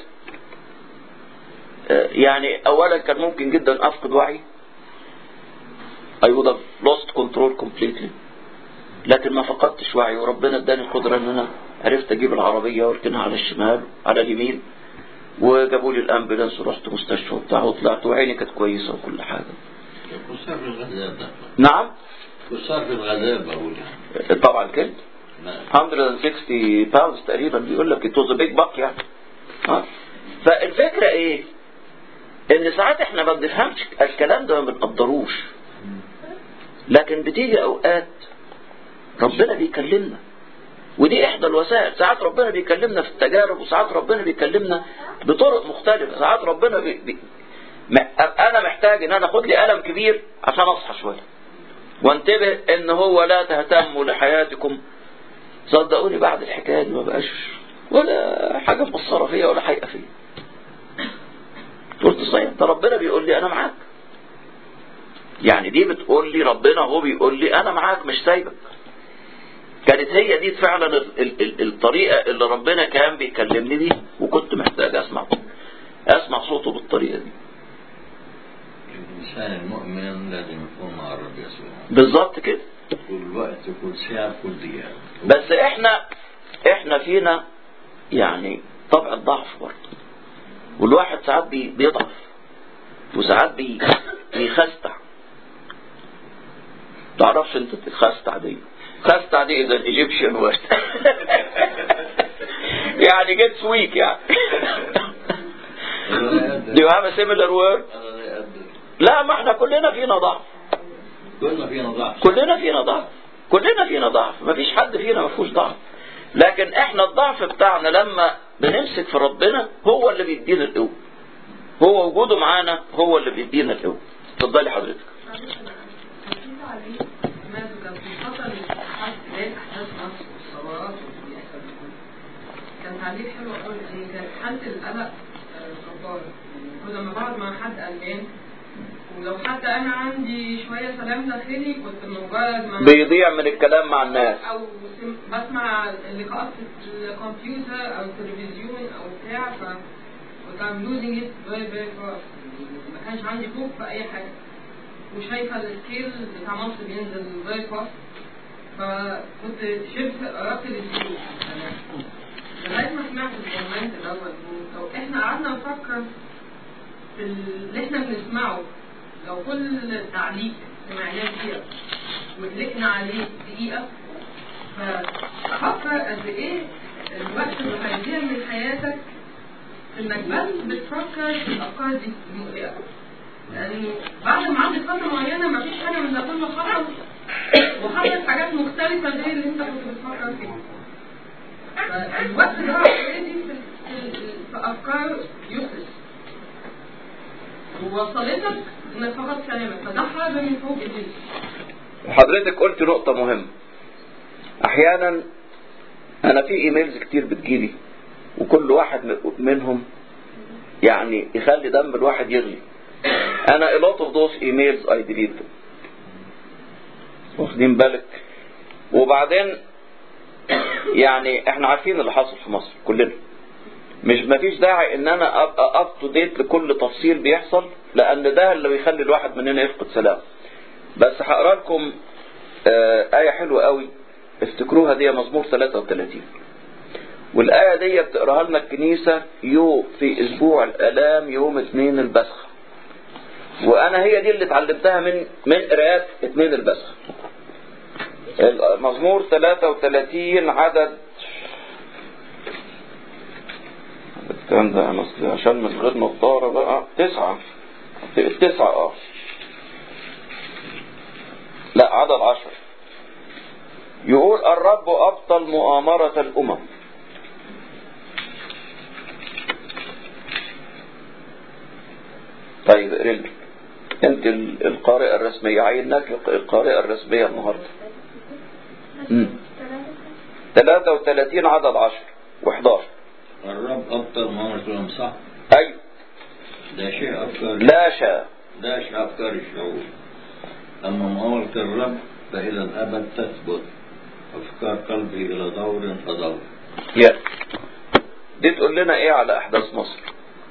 آه، يعني اولا كان ممكن جدا افقد وعي I would have lost control completely لكن ما فقدتش وعي وربنا اداني القدرة ان انا عرفت اجيب العربية واركنها على الشمال على اليمين وجابوا لي الامبولانس ورحت مستشفى وبتاع وطلعت وعيني كانت كويسة وكل حاجة كسار في الغذاء ده نعم كسار في الغذاء بقول يعني طبعا كده ما- 160 باوندز تقريبا بيقول لك it was a big buck يعني ها فالفكرة ايه ان ساعات احنا ما بنفهمش الكلام ده ما بنقدروش لكن بتيجي اوقات ربنا بيكلمنا ودي احدى الوسائل ساعات ربنا بيكلمنا في التجارب وساعات ربنا بيكلمنا بطرق مختلفة ساعات ربنا بي... بي... م- انا محتاج ان انا اخد لي قلم كبير عشان اصحى شوية وانتبه ان هو لا تهتموا لحياتكم صدقوني بعد الحكاية دي ما بقاش ولا حاجة مقصرة فيا ولا حقيقة فيا قلت صحيح ده ربنا بيقول لي انا معاك يعني دي بتقول لي ربنا هو بيقول لي انا معاك مش سايبك كانت هي دي فعلا ال- ال- ال- الطريقة اللي ربنا كان بيكلمني بيها وكنت محتاج اسمع اسمع صوته بالطريقة دي الإنسان المؤمن لازم يكون مع الرب يسوع بالظبط كده كل وقت كل ساعة كل دقيقة بس احنا احنا فينا يعني طبع الضعف برضه والواحد ساعات بي- بيضعف وساعات بي بيخستع تعرفش انت خاستع دي خاستع دي اذا الايجيبشن وورد يعني جيتس ويك يعني Do you have a similar word? هذا لا يقدر لا ما احنا كلنا فينا ضعف كلنا فينا ضعف كلنا فينا ضعف كلنا فينا ضعف مفيش حد فينا ما فيهوش ضعف لكن احنا الضعف بتاعنا لما بنمسك في ربنا هو اللي بيدينا القوة هو وجوده معانا هو اللي بيدينا القوة اتفضلي حضرتك كان في الفترة اللي بتاعت بداية أحداث مصر والثورات واللي بيحصل ده كله. كان تعليق حلو قوي يعني كان حالة القلق آه، جبارة يعني كل ما بقعد مع حد قلقان ولو حتى أنا عندي شوية سلام داخلي كنت مجرد ما بيضيع من الكلام مع الناس او سم- بسمع اللقاءات في الكمبيوتر او التلفزيون او بتاع ف كنت I'm losing it very very fast ما كانش عندي خوف في اي حاجه وشايفه السكيل بتاع مصر بينزل very fast فكنت شبه قربت للزيرو لغايه ما سمعت الكومنت دوت لو احنا قعدنا نفكر في اللي احنا بنسمعه لو كل تعليق سمعناه دقيقه وقلقنا عليه دقيقه ففكر قد ايه الوقت اللي هيضيع من حياتك انك بس بتفكر في الافكار دي المقلقه لانه بعد ما عدت فتره معينه مفيش حاجه من ده كله خلص وحصلت حاجات مختلفه غير اللي انت كنت بتفكر فيها فالوقت اللي هو اوريدي في, في, في افكار يخلص ووصلتك انك فقط كلامك فده حاجه من فوق ابليس حضرتك قلت نقطة مهمة أحيانا أنا في إيميلز كتير بتجيلي وكل واحد م- منهم يعني يخلي دم الواحد يغلي أنا a lot of those emails I delete them واخدين بالك وبعدين يعني احنا عارفين اللي حاصل في مصر كلنا مش مفيش داعي ان انا ابقى اب تو ديت لكل تفصيل بيحصل لان ده اللي بيخلي الواحد مننا يفقد سلام بس هقرا لكم آه، آية حلوة قوي افتكروها دي مزمور 33 والآية دي بتقراها لنا الكنيسة يوم في أسبوع الآلام يوم اثنين البسخة وأنا هي دي اللي اتعلمتها من من قراءات اثنين البسخة مزمور 33 عدد الكلام ده أنا أصلي عشان من غير نظارة بقى تسعة تسعة اه لا عدد عشر يقول الرب أبطل مؤامرة الأمم طيب ريلي انت ال- القارئة الرسمية عيناك القارئة الرسمية النهاردة مم. 33 عدد 10 و11 الرب أبطل مؤامرة الأمم صح أيوة ده شيء أفكار لا شاء ده شيء أفكار الشعوب أما مؤامرة الرب فإلى الأبد تثبت أفكار قلبه إلى دور فدور يا دي تقول لنا ايه على احداث مصر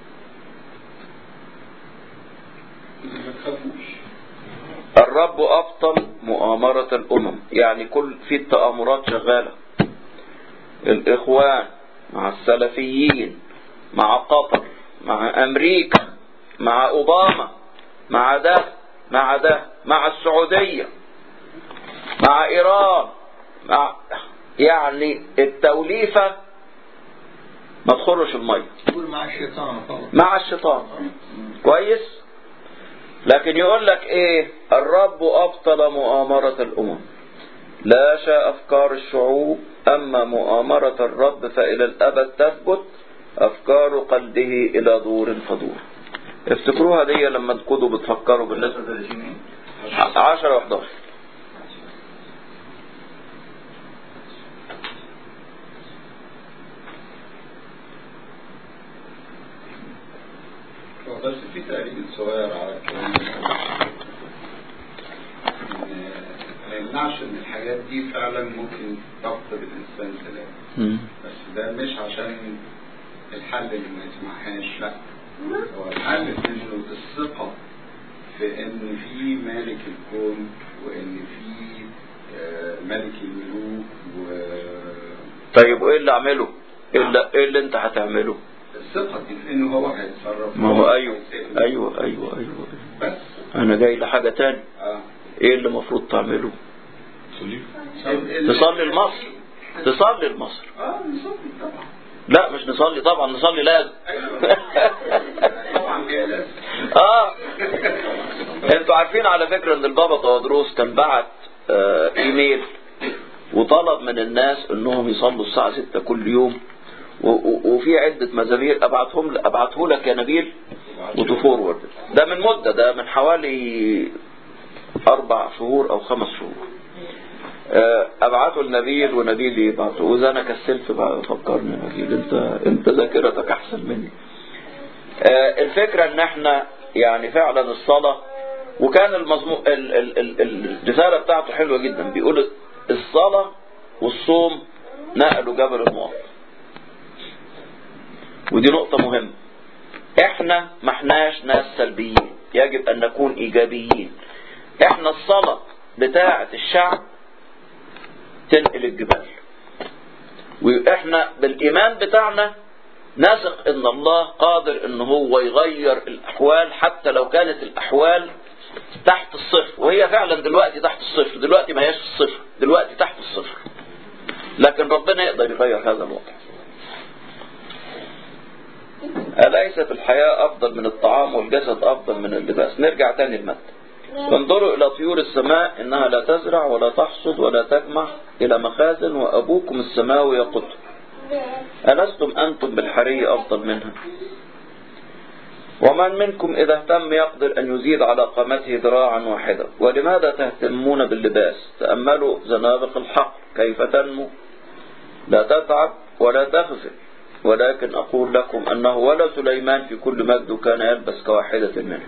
ما تخافوش الرب ابطل مؤامرة الامم يعني كل في التآمرات شغالة الاخوان مع السلفيين مع قطر مع امريكا مع اوباما مع ده مع ده مع السعودية مع ايران مع يعني التوليفة ما تخرش المية قول مع الشيطان خلاص مع الشيطان كويس لكن يقول لك ايه الرب ابطل مؤامرة الامم لا شاء افكار الشعوب اما مؤامرة الرب فالى الابد تثبت افكار قلبه الى دور فدور افتكروها دي لما تكونوا بتفكروا بالنسبة 10 و 11 هو بس في تقريب صغير على الكلام ده. إن ما يمنعش ان الحاجات دي فعلا ممكن تفقد الانسان سلام بس ده مش عشان الحل اللي ما يسمعهاش لا هو الحل انه الثقة في ان في مالك الكون وان في آه، ملك الملوك طيب وايه اللي اعمله ايه اللي, إيه اللي انت هتعمله والثقة دي في انه هو هيتصرف ما هو ايوه هيسأل. ايوه ايوه ايوه بس انا جاي لحاجة تاني اه ايه اللي المفروض تعمله صليب تصلي لمصر تصلي لمصر اه نصلي طبعا لا مش نصلي طبعا نصلي لازم طبعا هي لازم اه انتوا عارفين على فكرة ان البابا تودروس كان بعت آه ايميل وطلب من الناس انهم يصلوا الساعة 6 كل يوم و- و- وفي عدة مزامير ابعتهم ابعته لك يا نبيل وتفورورد ده من مدة ده من حوالي اربع شهور او خمس شهور آه، ابعته لنبيل ونبيل يبعته واذا انا كسلت بقى فكرني يا نبيل انت انت ذاكرتك احسن مني آه، الفكرة ان احنا يعني فعلا الصلاة وكان المضمون ال- ال- ال- ال- الرسالة بتاعته حلوة جدا بيقول الصلاة والصوم نقلوا جبل المواطن ودي نقطة مهمة احنا ما احناش ناس سلبيين يجب ان نكون ايجابيين احنا الصلاة بتاعة الشعب تنقل الجبال واحنا بالايمان بتاعنا نثق ان الله قادر ان هو يغير الاحوال حتى لو كانت الاحوال تحت الصفر وهي فعلا دلوقتي تحت الصفر دلوقتي ما هيش في الصفر دلوقتي تحت الصفر لكن ربنا يقدر يغير هذا الوضع أليست الحياة أفضل من الطعام والجسد أفضل من اللباس نرجع تاني المادة انظروا إلى طيور السماء إنها لا تزرع ولا تحصد ولا تجمع إلى مخازن وأبوكم السماوي يقطر ألستم أنتم بالحري أفضل منها ومن منكم إذا اهتم يقدر أن يزيد على قامته ذراعا واحدة ولماذا تهتمون باللباس تأملوا زنابق الحقل كيف تنمو لا تتعب ولا تغزل ولكن أقول لكم أنه ولا سليمان في كل مجد كان يلبس كواحدة منها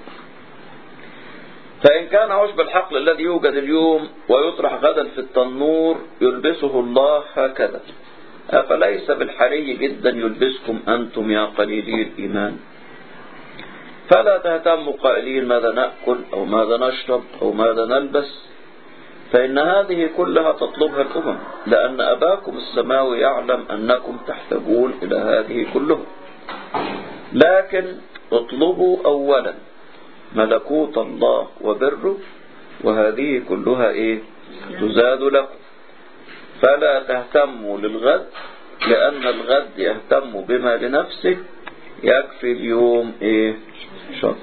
فإن كان عشب الحقل الذي يوجد اليوم ويطرح غدا في التنور يلبسه الله هكذا أفليس بالحري جدا يلبسكم أنتم يا قليلي الإيمان فلا تهتموا قائلين ماذا نأكل أو ماذا نشرب أو ماذا نلبس فإن هذه كلها تطلبها الأمم لأن أباكم السماوي يعلم أنكم تحتاجون إلى هذه كلها لكن اطلبوا أولا ملكوت الله وبره وهذه كلها إيه تزاد لكم فلا تهتموا للغد لأن الغد يهتم بما لنفسه يكفي اليوم إيه شر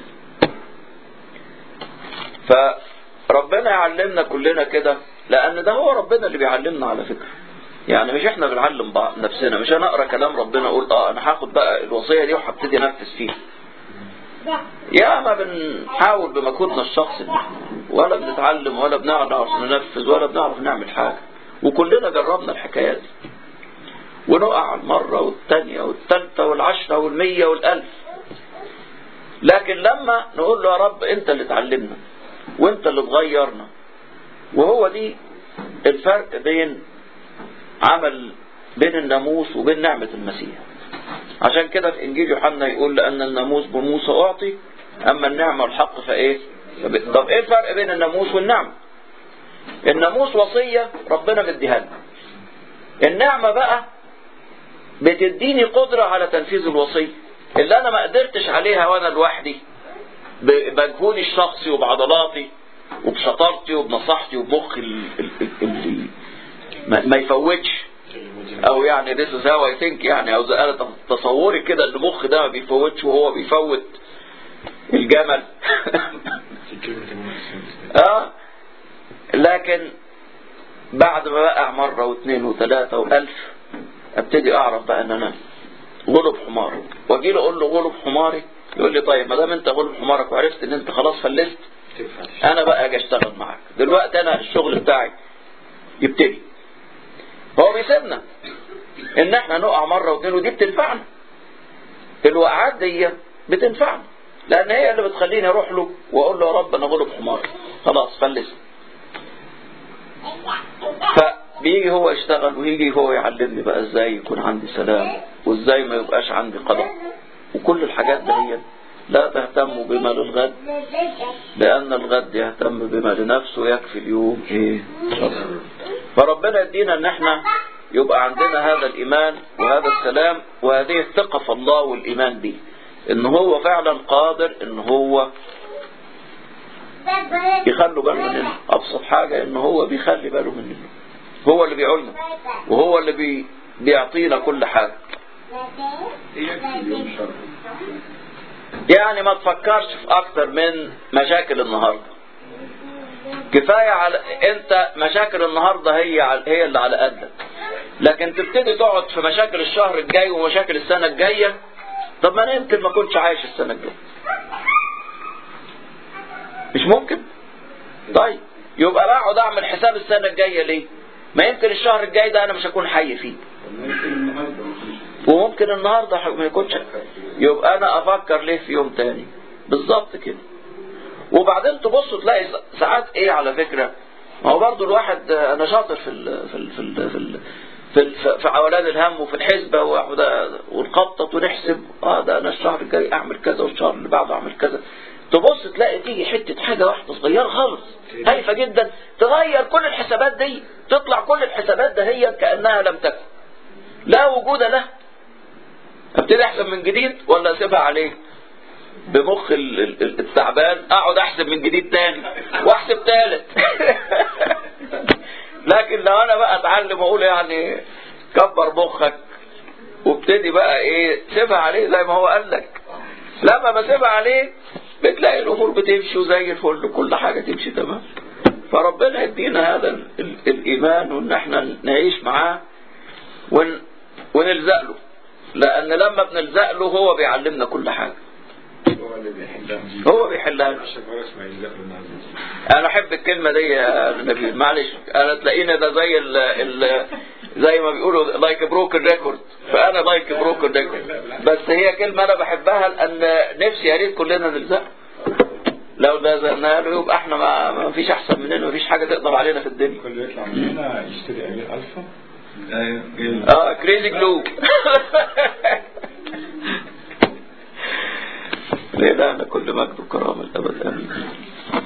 فربنا يعلمنا كلنا كده لأن ده هو ربنا اللي بيعلمنا على فكرة يعني مش احنا بنعلم بعض نفسنا مش انا اقرا كلام ربنا اقول اه انا هاخد بقى الوصيه دي وهبتدي انفذ فيها يا ما بنحاول بمجهودنا الشخصي ولا بنتعلم ولا بنعرف ننفذ ولا بنعرف نعمل حاجه وكلنا جربنا الحكايات دي ونقع المرة والتانية والتالتة والعشرة والمية والألف لكن لما نقول له يا رب انت اللي تعلمنا وانت اللي تغيرنا وهو دي الفرق بين عمل بين الناموس وبين نعمة المسيح عشان كده في انجيل يوحنا يقول لان الناموس بموسى اعطي اما النعمة والحق فايه فب- طب ايه الفرق بين الناموس والنعمة الناموس وصية ربنا مديها لنا النعمة بقى بتديني قدرة على تنفيذ الوصية اللي انا ما قدرتش عليها وانا لوحدي بمجهودي الشخصي وبعضلاتي وبشطارتي وبنصحتي وبمخي ال- ال- ال- اللي ما ما يفوتش او يعني this is how I think يعني او زي انا تصوري كده ان مخ ده ما بيفوتش وهو بيفوت الجمل في كلمة المؤسسة اه لكن بعد ما بقع مرة واثنين وثلاثة والف ابتدي اعرف بقى ان انا غلب حماري واجي له اقول له غلب حماري يقول لي طيب ما دام انت غلب حمارك وعرفت ان انت خلاص فلست تنفع تشتغل. انا بقى اجي اشتغل معاك دلوقتي انا الشغل بتاعي يبتدي هو بيسيبنا ان احنا نقع مرة واثنين ودي بتنفعنا الوقعات دي بتنفعنا لان هي اللي بتخليني اروح له واقول له يا رب انا غلب حماري خلاص فلست فبيجي هو يشتغل ويجي هو يعلمني بقى ازاي يكون عندي سلام وازاي ما يبقاش عندي قلق وكل الحاجات دي لا تهتموا بما للغد لأن الغد يهتم بما لنفسه يكفي اليوم ايه شر. فربنا يدينا ان احنا يبقى عندنا هذا الإيمان وهذا السلام وهذه الثقة في الله والإيمان به ان هو فعلا قادر ان هو يخلوا باله مننا ابسط حاجة ان هو بيخلي باله مننا هو اللي بيعولنا وهو اللي بي بيعطينا كل حاجة يكفي اليوم شر يعني ما تفكرش في اكتر من مشاكل النهارده كفاية على انت مشاكل النهاردة هي على... هي اللي على قدك لكن تبتدي تقعد في مشاكل الشهر الجاي ومشاكل السنة الجاية طب ما انا يمكن ما كنتش عايش السنة الجاية مش ممكن طيب يبقى بقعد اعمل حساب السنة الجاية ليه ما يمكن الشهر الجاي ده انا مش هكون حي فيه ممكن النهارده مفيش وممكن النهاردة ما يكونش يبقى انا افكر ليه في يوم تاني بالظبط كده وبعدين تبص تلاقي ساعات ايه على فكرة ما هو برضو الواحد انا شاطر في ال في ال في ال في ال في, ال في عولان الهم وفي الحسبة وده- ونخطط ونحسب اه ده انا الشهر الجاي اعمل كذا والشهر اللي بعده اعمل كذا تبص تلاقي تيجي حتة حاجة واحدة صغيرة خالص هايفة جدا تغير كل الحسابات دي تطلع كل الحسابات ده هي كأنها لم تكن لا وجود لها ابتدي احسب من جديد ولا اسيبها عليه بمخ ال- ال- التعبان اقعد احسب من جديد تاني واحسب تالت لكن لو انا بقى اتعلم واقول يعني كبر مخك وابتدي بقى ايه سيبها عليه زي ما هو قال لك لما بسيبها عليه بتلاقي الامور بتمشي وزي الفل كل حاجه تمشي تمام فربنا يدينا هذا ال- ال- الايمان وان احنا نعيش معاه ون ونلزق له لان لما بنلزق له هو بيعلمنا كل حاجه هو اللي بيحلها هو بيحلها لنا. عشان بلاش ما يلزق له انا احب الكلمه دي يا نبيل معلش انا تلاقينا ده زي ال ال زي ما بيقولوا لايك بروكن ريكورد فانا لايك بروكن ريكورد بس هي كلمه انا بحبها لان نفسي يا ريت كلنا نلزق لو لزقنا له يبقى احنا ما, ما فيش احسن مننا ما فيش حاجه تقدر علينا في الدنيا كل يطلع من هنا يشتري امير الفا ايوه جيل. اه كريزي جلو ليه ده انا كل مجد وكرامه الابد امين